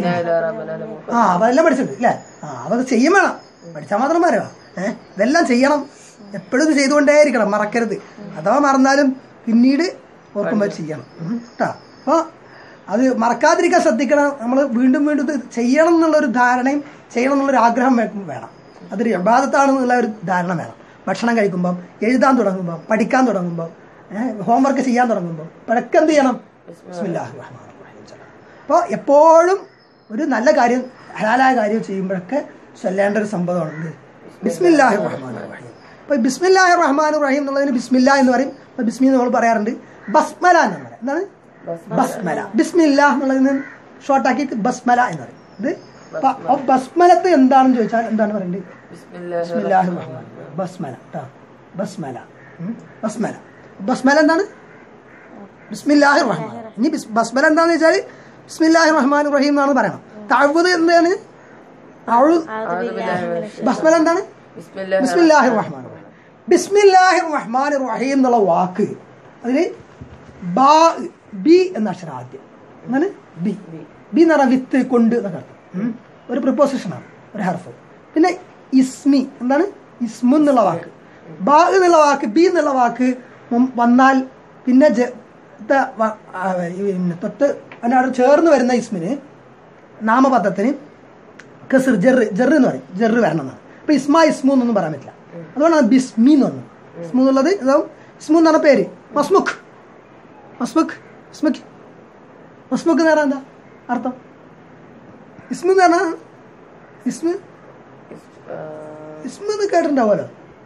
ആ അപ്പൊ അതെല്ലാം പഠിച്ചിട്ടുണ്ട് അല്ലേ ആ അപ്പൊ അത് ചെയ്യും വേണം പഠിച്ചാൽ മാത്രം പോരാ ഏഹ് ഇതെല്ലാം ചെയ്യണം എപ്പോഴും ഇത് ചെയ്തുകൊണ്ടേയിരിക്കണം മറക്കരുത് അഥവാ മറന്നാലും പിന്നീട് ഓർക്കുമ്പോൾ ചെയ്യണം ഉം, ട്ടാ അപ്പൊ അത് മറക്കാതിരിക്കാൻ ശ്രദ്ധിക്കണം നമ്മൾ വീണ്ടും വീണ്ടും ഇത് ചെയ്യണം എന്നുള്ളൊരു ധാരണയും ചെയ്യണം എന്നുള്ളൊരു ആഗ്രഹം വേ- വേണം അതൊരു അബാധത്താണെന്നുള്ള ഒരു ധാരണ വേണം ഭക്ഷണം കഴിക്കുമ്പം എഴുതാൻ തുടങ്ങുമ്പോൾ പഠിക്കാൻ തുടങ്ങുമ്പോൾ ഹോംവർക്ക് ചെയ്യാൻ തുടങ്ങുമ്പോൾ ഇപ്പോഴൊക്കെ എന്ത് ചെയ്യണം ബിസ്മില്ലാഹിർ റഹ്മാനിർ റഹീം ചൊല്ലണം. അപ്പോൾ എപ്പോഴും ഒരു നല്ല കാര്യം ഹലാലായ കാര്യം ചെയ്യുമ്പോഴൊക്കെ ചൊല്ലേണ്ട ഒരു സംഭവമാണ് എന്ത് ബിസ്മില്ലാഹി റഹ്മാൻ റഹീം അപ്പൊ ഈ ബിസ്മില്ലാഹി റഹ്മാൻ റഹീം എന്നുള്ളതിന് ബിസ്മില്ല എന്ന് പറയും അപ്പൊ ബിസ്മി എന്ന് നമ്മൾ പറയാറുണ്ട് ബസ്മല എന്ന് പറയും എന്താണ് ബസ്മല ബിസ്മില്ല എന്നുള്ളതിന് ഷോർട്ടാക്കിയിട്ട് ബസ്മല എന്ന് പറയും ഇത് അപ്പൊ ആ ബസ്മലത്ത് എന്താണെന്ന് ചോദിച്ചാൽ എന്താണ് പറയേണ്ടത് ബിസ്മില്ലാഹിർ റഹ്മാൻ റഹീം. ബസ്മല ട്ടാ. ബസ്മല ഉം. ബസ്മല ബസ്മല എന്താണ് ബിസ്മില്ലാഹിർ റഹ്മാൻ ഇനി ബിസ്- ബസ്മല എന്താണെന്ന് വെച്ചാൽ ബിസ്മില്ലാഹിർ റഹ്മാൻ റഹീം എന്നാണ് പറയണം തഅവ്വുദ് എന്താണ് അഴു- ബസ്മല എന്താണ് ബിസ്മില്ലാഹിർ റഹ്മാൻ റഹീം ബിസ്മില്ലാഹിർ റഹ്മാൻ റഹീം എന്നുള്ള വാക്ക് അതിന് ബാ ബി എന്ന അക്ഷരം ആദ്യം എന്താണ് ബി ബി എന്ന് പറഞ്ഞാൽ വിത്ത് കൊണ്ട് എന്നൊക്കെ അർത്ഥം ഉം. ഒരു പ്രിപ്പോസിഷനാണ് ഒരു ഹർഫ് പിന്നെ ഇസ്മി എന്താണ് ഇസ്മു എന്നുള്ള വാക്ക് ബാ എന്നുള്ള വാക്ക് ബി എന്നുള്ള വാക്ക് മും- വന്നാൽ പിന്നെ ജ- ത- വ- ആ, ഈ പിന്നെ തൊട്ട് അതിനോട് ചേർന്ന് വരുന്ന ഇസ്മിന് നാമപദത്തിന് കസിർ ജെറ് ജെറ് എന്ന് പറയും ജെറ് വരണം എന്നാണ് അപ്പൊ ഇസ്മ ഇസ്മു എന്നൊന്നും പറയാൻ പറ്റില്ല അതുകൊണ്ടാണ് ബിസ്മി എന്ന് പറഞ്ഞു ഇസ്മു എന്നുള്ളത് ഇതാവും ഇസ്മു എന്ന് പറഞ്ഞ പേര് മസ്മുഖ് മസ്മുഖ് ഇസ്മുഖ് മസ്മുഖ് എന്ന് പറഞ്ഞാൽ എന്താ അർത്ഥം ഇസ്മു എന്ന് പറഞ്ഞാൽ ഇസ്മു ഇസ്മ എന്ന് കേട്ടിട്ടുണ്ടാവുമല്ലോ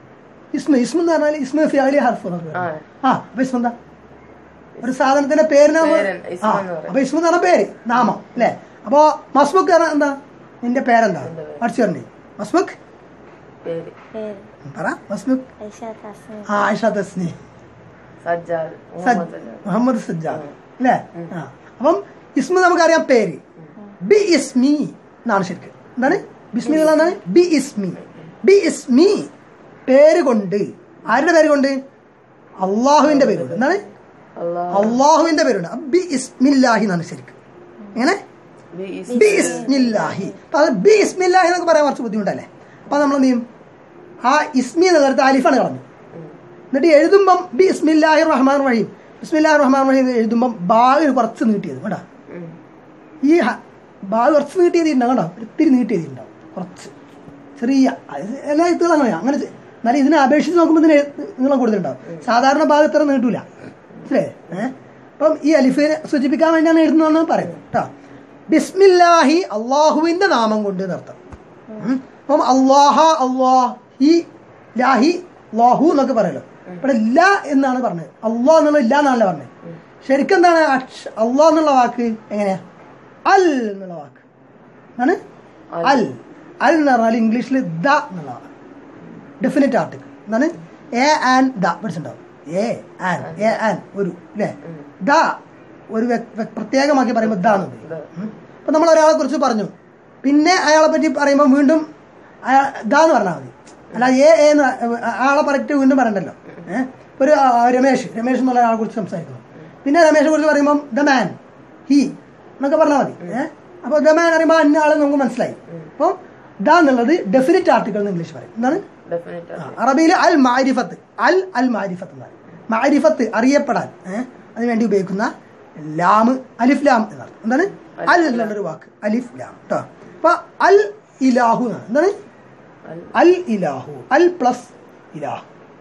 ഇസ്മ ഇസ്മ എന്ന് പറഞ്ഞാൽ ഇസ്മ ഫിയാലി ഹർഫ് എന്നൊക്കെ ആ പറയും. ആ അപ്പൊ ഇസ്മ എന്താ ഒരു സാധനത്തിന്റെ പേരിനാ പേര് ഇസ്മ ആ എന്ന് പറയും. അപ്പൊ ഇസ്മ എന്ന് പറഞ്ഞ പേര് നാമം അല്ലേ അപ്പൊ മസ്മുക്ക് പറഞ്ഞാ എന്താ നിന്റെ പേരെന്താ അടിച്ചു പറഞ്ഞു മസ്മുക്ക് പേര് പേര് പറ മസ്മുക്ക് ഐഷ തസ്മി ആ ആയിഷ തസ്നി സജ്ജാദ് സജ്- മുഹമ്മദ് സജ്ജാദ് മുഹമ്മദ് സജ്ജാദ് അല്ലേ ആ അപ്പം ഇസ്മ നമുക്കറിയാം പേര് ബി ഇസ്മി എന്നാണ് ശരിക്കും എന്താണ് ബിസ്മി എന്നുള്ള എന്താണ് ബി ഇസ്മി ബി ഇസ്മി പേര് കൊണ്ട് ആരുടെ പേര് കൊണ്ട് അള്ളാഹുവിന്റെ പേരുണ്ട് എന്താണ് അള്ളാഹ് അള്ളാഹുവിന്റെ പേരുണ്ട് അപ്പൊ ബി ഇസ്മില്ലാഹി എന്നാണ് ശരിക്കും എങ്ങനെ ബി ഇസ് ബി ഇസ്മില്ലാഹി അപ്പൊ അത് ബി ഇസ്മില്ലാഹി എന്നൊക്കെ പറയാൻ കുറച്ച് ബുദ്ധിമുട്ടല്ലേ അപ്പൊ നമ്മൾ എന്ത് ചെയ്യും ആ ഇസ്മി എന്ന് നേരത്തെ അലിഫാണ് കളഞ്ഞു എന്നിട്ട് എഴുതുമ്പം ബി ഇസ്മില്ലാഹി റഹ്മാൻ റഹീം ബിസ്മില്ലാഹി റഹ്മാൻ റഹീം എന്ന് എഴുതുമ്പം ബാഗ് കുറച്ച് നീട്ടിയത് കേട്ടോ ഉം. ഈ ഹ- ബാഗ് കുറച്ച് നീട്ടിയതുണ്ടാവും കേട്ടോ ഒത്തിരി നീട്ടിയതുണ്ടാവും കുറച്ച് ചെറിയ അത് എല്ലാ എഴുത്തുകളും അങ്ങനെയാണ് അങ്ങനെ ചെ- എന്നാലും ഇതിനെ അപേക്ഷിച്ച് നോക്കുമ്പോൾ ഇതിന് എഴുത്ത് നീളം കൂടുതലുണ്ടാവും സാധാരണ ഭാഗം ഇത്ര നീട്ടൂല മനസ്സിലേ ഏഹ് അപ്പം ഈ അലിഫിനെ സൂചിപ്പിക്കാൻ വേണ്ടിയാണ് എഴുതുന്നതെന്ന് പറയുന്നത് കേട്ടോ ബിസ്മില്ലാഹി അള്ളാഹുവിന്റെ നാമം കൊണ്ട് നിർത്തം ഉം. അപ്പം അള്ളാഹ അള്ളാഹി ലാഹി ലാഹു എന്നൊക്കെ പറയല്ലോ ഇവിടെ ല എന്നാണ് പറഞ്ഞത് അള്ളാഹ് എന്നുള്ള ഇല്ല എന്നാണല്ലോ പറഞ്ഞത് ശരിക്കും എന്താണ് അക്ഷ- അള്ളാഹ് എന്നുള്ള വാക്ക് എങ്ങനെയാ അൽ എന്നുള്ള വാക്ക് ആണ് അൽ അൽ എന്ന് പറഞ്ഞാൽ ഇംഗ്ലീഷിൽ ദ എന്നുള്ള വാക്ക് ഡെഫിനറ്റ് ആർട്ടിക്കിൾ എന്താണ് എ ആൻ ദ പഠിച്ചിട്ടുണ്ടാവും എ ആൻ എ ആൻ ഒരു അല്ലേ ദ ഒരു വ്യ- വ്യ- പ്രത്യേകമാക്കി പറയുമ്പോൾ ദ എന്ന് പറയും അപ്പൊ നമ്മൾ ഒരാളെ കുറിച്ച് പറഞ്ഞു പിന്നെ അയാളെ പറ്റി പറയുമ്പോൾ വീണ്ടും അയാൾ ദ എന്ന് പറഞ്ഞാൽ മതി അല്ലാതെ എ എ എന്ന് ആളെ പറഞ്ഞിട്ട് വീണ്ടും പറയണ്ടല്ലോ ഏഹ് ഒരു ആ, രമേശ് രമേശ് എന്നുള്ള ആളെ കുറിച്ച് സംസാരിക്കുന്നു പിന്നെ രമേശിനെ കുറിച്ച് പറയുമ്പോൾ ദ മാൻ ഹി എന്നൊക്കെ പറഞ്ഞാൽ മതി ഏഹ് അപ്പോൾ ദ മാൻ പറയുമ്പോൾ അന്ന ആളെ നമുക്ക് മനസ്സിലായി അപ്പോൾ ദ എന്നുള്ളത് ഡെഫിനറ്റ് ആർട്ടിക്കിൾ എന്ന് ഇംഗ്ലീഷ് പറയും എന്താണ് ഡെഫിനറ്റ് ആ, അറബിയിൽ അൽ മാരിഫത്ത് അൽ അൽ മാരിഫത്ത് എന്നാണ് മാരിഫത്ത് അറിയപ്പെടാൻ ഏഹ് അതിനുവേണ്ടി ഉപയോഗിക്കുന്ന ലാം അലിഫ് ലാം എന്നർത്ഥം എന്താണ് അൽ എന്നുള്ളൊരു വാക്ക് അലിഫ് ലാം കേട്ടോ അപ്പൊ അൽ ഇലാഹു എന്നാണ് എന്താണ് അൽ ഇലാഹു അൽ പ്ലസ് ഇലാഹു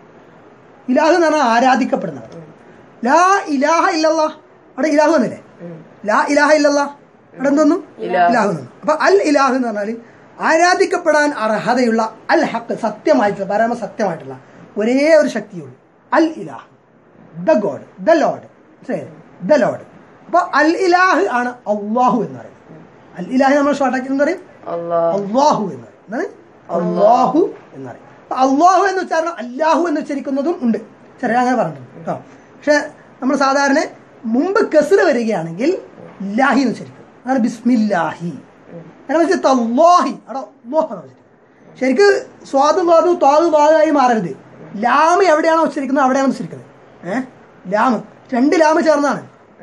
ഇലാഹു എന്ന് പറഞ്ഞാൽ ആരാധിക്കപ്പെടുന്നവർ ലാ ഇലാഹ ഇല്ലല്ലാ അവിടെ ഇലാഹു എന്നില്ലേ ലാ ഇലാഹ ഇല്ലല്ലാ അവിടെ എന്തോന്നും ഇലാഹു എന്നു അപ്പൊ അൽ ഇലാഹു എന്ന് പറഞ്ഞാൽ ആരാധിക്കപ്പെടാൻ അർഹതയുള്ള അൽ ഹക്ക് സത്യമായിട്ടുള്ള പരമ സത്യമായിട്ടുള്ള ഒരേ ഒരു ശക്തിയുള്ളൂ അൽ ഇലാഹ് the God the lord the lord അപ്പൊ അൽ ഇലാഹ് ആണ് അള്ളാഹു എന്ന് പറയുന്നത് അൽ ഇലാഹ് നമ്മൾ ഷോർട്ടാക്കി എന്ന് പറയും അള്ളാഹ് അള്ളാഹു എന്ന് പറയും എന്താണ് അള്ളാഹു എന്ന് പറയും അപ്പൊ അള്ളാഹു എന്ന് ഉച്ചാരണം അല്ലാഹു എന്ന് ഉച്ചരിക്കുന്നതും ഉണ്ട് ചെറിയ അങ്ങനെ പറഞ്ഞിട്ടുണ്ട് കേട്ടോ പക്ഷെ നമ്മൾ സാധാരണ മുമ്പ് കെസറ് വരികയാണെങ്കിൽ ലാഹി എന്ന് ഉച്ചരിക്കും അതാണ് ബിസ്മില്ലാഹി അങ്ങനെ വെച്ചിട്ട് അള്ളാഹി അവിടെ അള്ളാഹു എന്ന് ഉച്ചരിക്കും ശരിക്ക് സ്വാദും സ്വാദും താതു വാദായി മാറരുത് ലാമ് എവിടെയാണോ ഉച്ചരിക്കുന്നത് അവിടെയാണ് ഉച്ചരിക്കുന്നത് ഏഹ് ലാമ് രണ്ട് ലാമ് ചേർന്നാണ്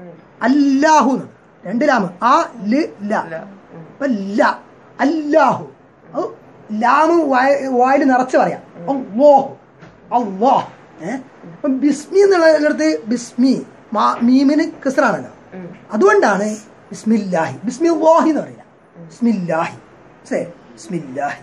അല്ലാഹു എന്ന് രണ്ട് ലാമ് ആ ല് ല അപ്പൊ ല അല്ലാഹു അത് ലാമ് വായിൽ നിറച്ച് പറയാം അള്ളാഹു അള്ളാഹ് ഏഹ് അപ്പൊ ബിസ്മി എന്നുള്ളതിനടുത്ത് ബിസ്മി മാ- മീമിന് കിസറാണല്ലോ അതുകൊണ്ടാണ് ബിസ്മില്ലാഹി ബിസ്മില്ലാഹി എന്ന് പറയില്ല ബിസ്മില്ലാഹി മനസ്സിലായോ? ബിസ്മില്ലാഹി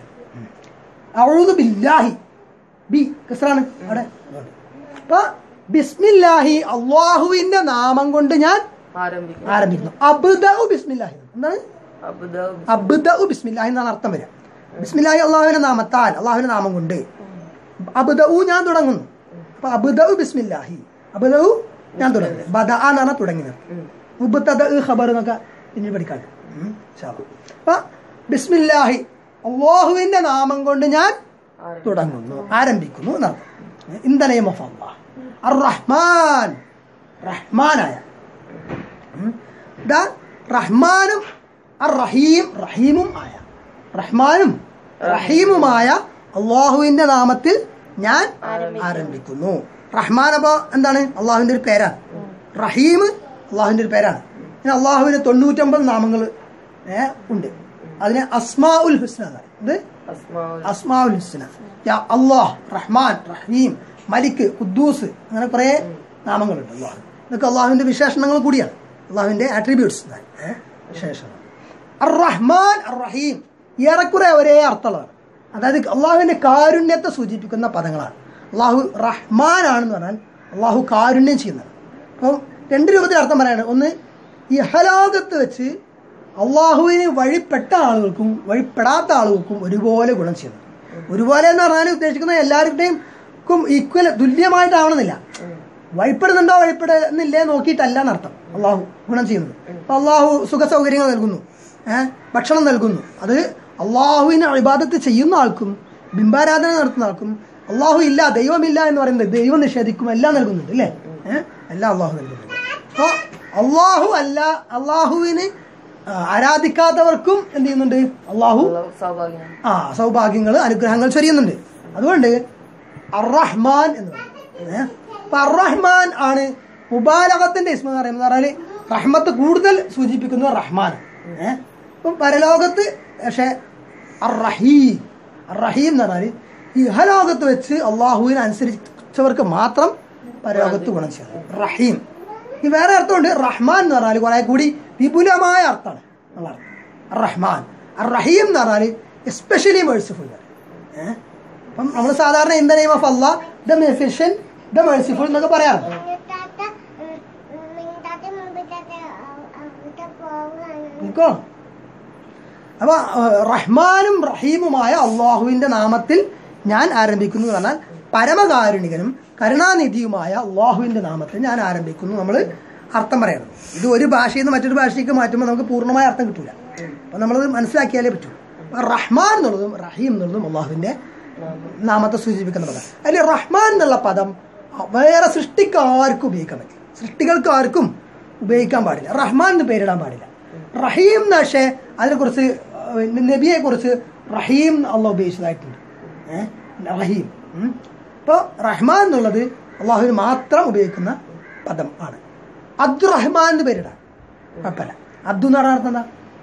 അഴുതു ബില്ലാഹി ബി കിസറാണ് അവിടെ അതുകൊണ്ട്. അപ്പൊ ബിസ്മില്ലാഹി അള്ളാഹുവിന്റെ നാമം കൊണ്ട് ഞാൻ ആരംഭിക്കും ആരംഭിക്കുന്നു അബ്ദഉ ബിസ്മില്ലാഹി എന്താണ് അബുദാബ് അബ്ദഉ ബിസ്മില്ലാഹി എന്നാണ് അർത്ഥം വരിക ബിസ്മില്ലാഹി അള്ളാഹുവിന്റെ നാമത്താൽ അള്ളാഹുവിന്റെ നാമം കൊണ്ട് അബ്ദഉ ഞാൻ തുടങ്ങുന്നു അപ്പൊ അബ്ദഉ ബിസ്മില്ലാഹി അബ്ദഉ ഞാൻ തുടങ്ങുന്നു ബദ എന്നാണ് തുടങ്ങിയത് മുബത്തദ ഖബർ എന്നൊക്കെ പിന്നീട് പഠിക്കാൻ ഉം, ഇൻഷാ അല്ലാ. അപ്പൊ ബിസ്മില്ലാഹി അള്ളാഹുവിന്റെ നാമം കൊണ്ട് ഞാൻ തുടങ്ങുന്നു ആരംഭിക്കുന്നു എന്നർത്ഥം ഇൻ ദ നെയിം ഓഫ് അള്ളാഹ് അർ റഹ്മാൻ റഹ്മാനായ ഉം. ദാ റഹ്മാനും അർ റഹീം റഹീമും ആയ റഹ്മാനും റഹീമുമായ അള്ളാഹുവിന്റെ നാമത്തിൽ ഞാൻ ആരംഭിക്കുന്നു റഹ്മാൻ അപ്പൊ എന്താണ് അള്ളാഹുവിന്റെ ഒരു പേരാണ് റഹീം അള്ളാഹുവിന്റെ ഒരു പേരാണ് പിന്നെ അള്ളാഹുവിന് തൊണ്ണൂറ്റൊമ്പത് നാമങ്ങൾ ഉണ്ട് അതിന് അസ്മാ ഉൽ ഹുസ്ന എന്ന് പറയും ഇത് അസ്മാഉൽ അസ്മാഉൽ ഹുസ്ന യാ അള്ളാഹ് റഹ്മാൻ റഹീം മലിക് ഖുദ്ദൂസ് അങ്ങനെ കുറേ നാമങ്ങളുണ്ട് അള്ളാഹു ഇതൊക്കെ അള്ളാഹുവിന്റെ വിശേഷണങ്ങൾ കൂടിയാണ് അള്ളാഹുവിന്റെ ആട്രിബ്യൂട്ട്സ് വിശേഷണം അർ റഹ്മാൻ അർ റഹീം ഏറെക്കുറെ ഒരേ അർത്ഥമുള്ളതാണ് അതായത് അള്ളാഹുവിന്റെ കാരുണ്യത്തെ സൂചിപ്പിക്കുന്ന പദങ്ങളാണ് അള്ളാഹു റഹ്മാൻ ആണെന്ന് പറഞ്ഞാൽ അള്ളാഹു കാരുണ്യം ചെയ്യുന്നതാണ് അപ്പം രണ്ട് രൂപത്തിൽ അർത്ഥം പറയാണ് ഒന്ന് ഇഹലോകത്ത് വെച്ച് അള്ളാഹുവിന് വഴിപ്പെട്ട ആളുകൾക്കും വഴിപ്പെടാത്ത ആളുകൾക്കും ഒരുപോലെ ഗുണം ചെയ്യുന്നു ഒരുപോലെ എന്ന് പറഞ്ഞാൽ ഉദ്ദേശിക്കുന്നത് എല്ലാവരുടെയും ഈക്വൽ തുല്യമായിട്ടാവണമെന്നില്ല വഴിപ്പെടുന്നുണ്ടോ വഴിപ്പെടുന്നില്ലേ നോക്കിയിട്ടല്ല എന്നർത്ഥം അള്ളാഹു ഗുണം ചെയ്യുന്നത് അപ്പൊ അള്ളാഹു സുഖ സൗകര്യങ്ങൾ നൽകുന്നു ഏഹ് ഭക്ഷണം നൽകുന്നു അത് അള്ളാഹുവിനെ അഭിബാദത്ത് ചെയ്യുന്ന ആൾക്കും ബിംബാരാധന നടത്തുന്ന ആൾക്കും അള്ളാഹു ഇല്ല ദൈവമില്ല എന്ന് പറയുന്നത് ദൈവം നിഷേധിക്കും എല്ലാം നൽകുന്നുണ്ട് അല്ലേ ഏഹ് എല്ലാം അള്ളാഹു നൽകുന്നുണ്ട് അപ്പൊ അള്ളാഹു അല്ല അള്ളാഹുവിന് ആ, ആരാധിക്കാത്തവർക്കും എന്ത് ചെയ്യുന്നുണ്ട് അള്ളാഹു അള്ളാഹു സൗഭാഗ്യമാണ് ആ സൗഭാഗ്യങ്ങൾ അനുഗ്രഹങ്ങൾ ചൊരിയുന്നുണ്ട് അതുകൊണ്ട് അറഹ്മാൻ എന്ന് പറയും ഏ? അപ്പൊ അറഹ്മാൻ ആണ് മുബാലകത്തിന്റെ ഇസ്മ എന്ന് പറയുന്നത് പറഞ്ഞാല് റഹ്മത്ത് കൂടുതൽ സൂചിപ്പിക്കുന്നത് റഹ്മാൻ ഏഹ് ഇപ്പം പരലോകത്ത് പക്ഷെ അറഹീം അറഹീം എന്ന് പറഞ്ഞാല് ഇഹലോകത്ത് വെച്ച് അള്ളാഹുവിനെ അനുസരിച്ചവർക്ക് മാത്രം പരലോകത്ത് ഗുണം ചെയ്യണം റഹീം ഈ വേറെ അർത്ഥമുണ്ട് റഹ്മാൻ എന്ന് പറഞ്ഞാൽ കുറെ കൂടി വിപുലമായ അർത്ഥമാണ് എന്നുള്ള അർത്ഥം റഹ്മാൻ റഹീം എന്ന് പറഞ്ഞാൽ എസ്പെഷ്യലി മേഴ്സിഫുൾ ഏഹ് അപ്പം നമ്മൾ സാധാരണ ഇൻ ദ നെയിം ഓഫ് അള്ളാഹ് ദ മെഫിഷ്യൻ ദ മേഴ്സിഫുൾ എന്നൊക്കെ പറയാറുണ്ട് Minta minta minta minta പോവാണ് നിൽക്കോ അപ്പൊ ഏഹ്, റഹ്മാനും റഹീമുമായ അള്ളാഹുവിന്റെ നാമത്തിൽ ഞാൻ ആരംഭിക്കുന്നു എന്ന് പറഞ്ഞാൽ പരമകാരുണികനും കരുണാനിധിയുമായ അള്ളാഹുവിന്റെ നാമത്തിൽ ഞാൻ ആരംഭിക്കുന്നു നമ്മൾ അർത്ഥം പറയണം ഇത് ഒരു ഭാഷയിൽ നിന്ന് മറ്റൊരു ഭാഷയ്ക്ക് മാറ്റുമ്പോൾ നമുക്ക് പൂർണ്ണമായ അർത്ഥം കിട്ടൂല അപ്പൊ നമ്മളത് മനസ്സിലാക്കിയാലേ പറ്റൂ അപ്പൊ റഹ്മാൻ എന്നുള്ളതും റഹീം എന്നുള്ളതും അള്ളാഹുവിന്റെ നാമത്തെ സൂചിപ്പിക്കുന്ന പദം അതിൽ റഹ്മാൻ എന്നുള്ള പദം വേറെ സൃഷ്ടിക്ക് ആർക്കും ഉപയോഗിക്കാൻ പറ്റില്ല സൃഷ്ടികൾക്ക് ആർക്കും ഉപയോഗിക്കാൻ പാടില്ല റഹ്മാൻ എന്ന് പേരിടാൻ പാടില്ല റഹീം എന്ന് പക്ഷേ അതിനെക്കുറിച്ച് നബിയെ കുറിച്ച് റഹീം അള്ളാഹ് ഉപയോഗിച്ചതായിട്ടുണ്ട് ഏഹ് റഹീം ഉം. അപ്പോൾ റഹ്മാൻ എന്നുള്ളത് അള്ളാഹുവിന് മാത്രം ഉപയോഗിക്കുന്ന പദം ആണ് അബ്ദുറഹ്മാൻ എന്ന് പേരിടാം കുഴപ്പമില്ല അബ്ദു എന്ന് പറഞ്ഞ അർത്ഥം എന്താ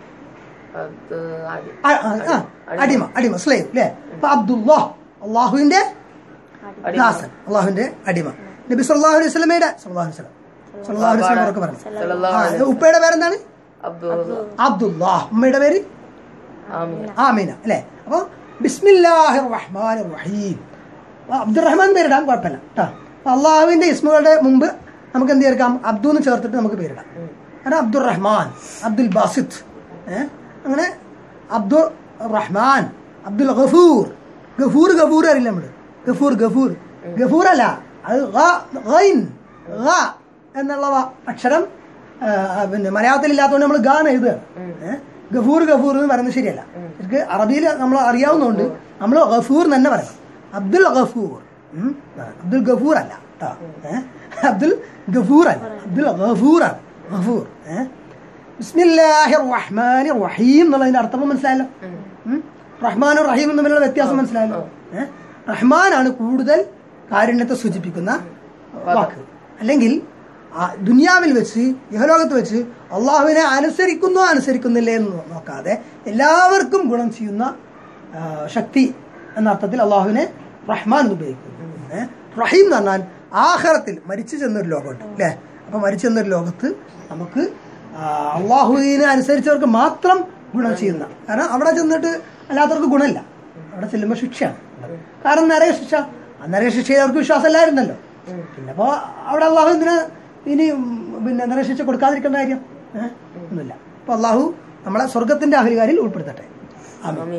അത് അടി ആ, ആ, ആ, അടിമ അടിമ സ്ലേവ് അല്ലേ അപ്പൊ അബ്ദുല്ലാ അള്ളാഹുവിന്റെ അടിമ. ദാസൻ അള്ളാഹുവിന്റെ അടിമ നബി സല്ലല്ലാഹു അലൈഹി വസല്ലമയുടെ സല്ലല്ലാഹു അലൈഹി വസല്ലം സല്ലല്ലാഹു അലൈഹി വസല്ലം അവർക്ക് പറഞ്ഞു സല്ലല്ലാഹു ആ, അലൈഹി ഉപ്പയുടെ പേരെന്താണ് അബ്ദുൽ അബ്ദുല്ലാ ഉമ്മയുടെ പേര് ആമീൻ ആമീന അല്ലേ അപ്പൊ ബിസ്മില്ലാഹി റഹ്മാൻ റഹീം അബ്ദുറഹ്മാൻ പേരിടാം കുഴപ്പമില്ല കേട്ടോ അപ്പൊ അള്ളാഹുവിന്റെ ഇസ്മുകളുടെ മുമ്പ് നമുക്ക് എന്ത് ചേർക്കാം അബ്ദു എന്ന് ചേർത്തിട്ട് നമുക്ക് പേരിടാം കാരണം അബ്ദുൾ റഹ്മാൻ അബ്ദുൽ ബാസിത്ത് ഏഹ് അങ്ങനെ അബ്ദുൾ റഹ്മാൻ അബ്ദുൽ ഗഫൂർ ഗഫൂർ ഗഫൂർ അറിയില്ല നമ്മള് ഗഫൂർ ഗഫൂർ ഗഫൂർ അല്ല അത് ഗ- ഗൈൻ, ഗ എന്നുള്ള വ- അക്ഷരം ആ, പിന്നെ മലയാളത്തിൽ ഇല്ലാത്തതുകൊണ്ട് നമ്മൾ ഗാൻ എഴുതുകയാണ് ഏഹ് ഗഫൂർ ഗഫൂർ എന്ന് പറയുന്നത് ശരിയല്ല ശരിക്ക് അറബിയിൽ നമ്മൾ അറിയാവുന്നതുകൊണ്ട് നമ്മൾ ഗഫൂർ എന്ന് തന്നെ പറയണം അബ്ദുൽ ഗഫൂർ ഉം. അബ്ദുൽ ഗഫൂർ അല്ല കേട്ടോ ഏഹ് അബ്ദുൽ ഗഫൂർ അല്ല അബ്ദുൽ ഗഫൂർ ആണ് ഗഫൂർ ഏഹ് ബിസ്മില്ലാഹിർ റഹ്മാനിർ റഹീം എന്നുള്ളതിന്റെ അർത്ഥം ഇപ്പൊ മനസ്സിലായല്ലോ ഉം. റഹ്മാനും റഹീമും തമ്മിലുള്ള വ്യത്യാസം മനസ്സിലായല്ലോ ഏഹ് റഹ്മാനാണ് കൂടുതൽ കാരുണ്യത്തെ സൂചിപ്പിക്കുന്ന വാക്ക് അല്ലെങ്കിൽ ആ ദുനിയാവിൽ വെച്ച് ഇഹലോകത്ത് വെച്ച് അള്ളാഹുവിനെ അനുസരിക്കുന്നോ അനുസരിക്കുന്നില്ലേ എന്ന് നോക്കാതെ എല്ലാവർക്കും ഗുണം ചെയ്യുന്ന ആ, ശക്തി എന്ന അർത്ഥത്തിൽ അള്ളാഹുവിനെ റഹ്മാൻ എന്ന് ഉപയോഗിക്കുന്നു ഏ? റഹീം എന്ന് പറഞ്ഞാൽ ആഹ്റത്തിൽ മരിച്ചു ചെന്നൊരു ലോകമുണ്ട് അല്ലേ അപ്പൊ മരിച്ചു ചെന്നൊരു ലോകത്ത് നമുക്ക് ആ, അള്ളാഹുവിനെ അനുസരിച്ചവർക്ക് മാത്രം ഗുണം ചെയ്യുന്ന കാരണം അവിടെ ചെന്നിട്ട് അല്ലാത്തവർക്ക് ഗുണമില്ല അവിടെ ചെല്ലുമ്പോൾ ശിക്ഷയാണ് കാരണം നരക ശിക്ഷ ആ നരക ശിക്ഷയിൽ അവർക്ക് വിശ്വാസമല്ലായിരുന്നല്ലോ പിന്നെ അപ്പോ അവിടെ അള്ളാഹു എന്തിനാ ഇനി ഉം, പിന്നെ നരക ശിക്ഷ കൊടുക്കാതിരിക്കേണ്ട കാര്യം ഏഹ് ഒന്നുമില്ല അപ്പൊ അള്ളാഹു നമ്മളെ സ്വർഗത്തിന്റെ അഹരികാരിൽ ഉൾപ്പെടുത്തട്ടെ ആമീൻ. ആമീൻ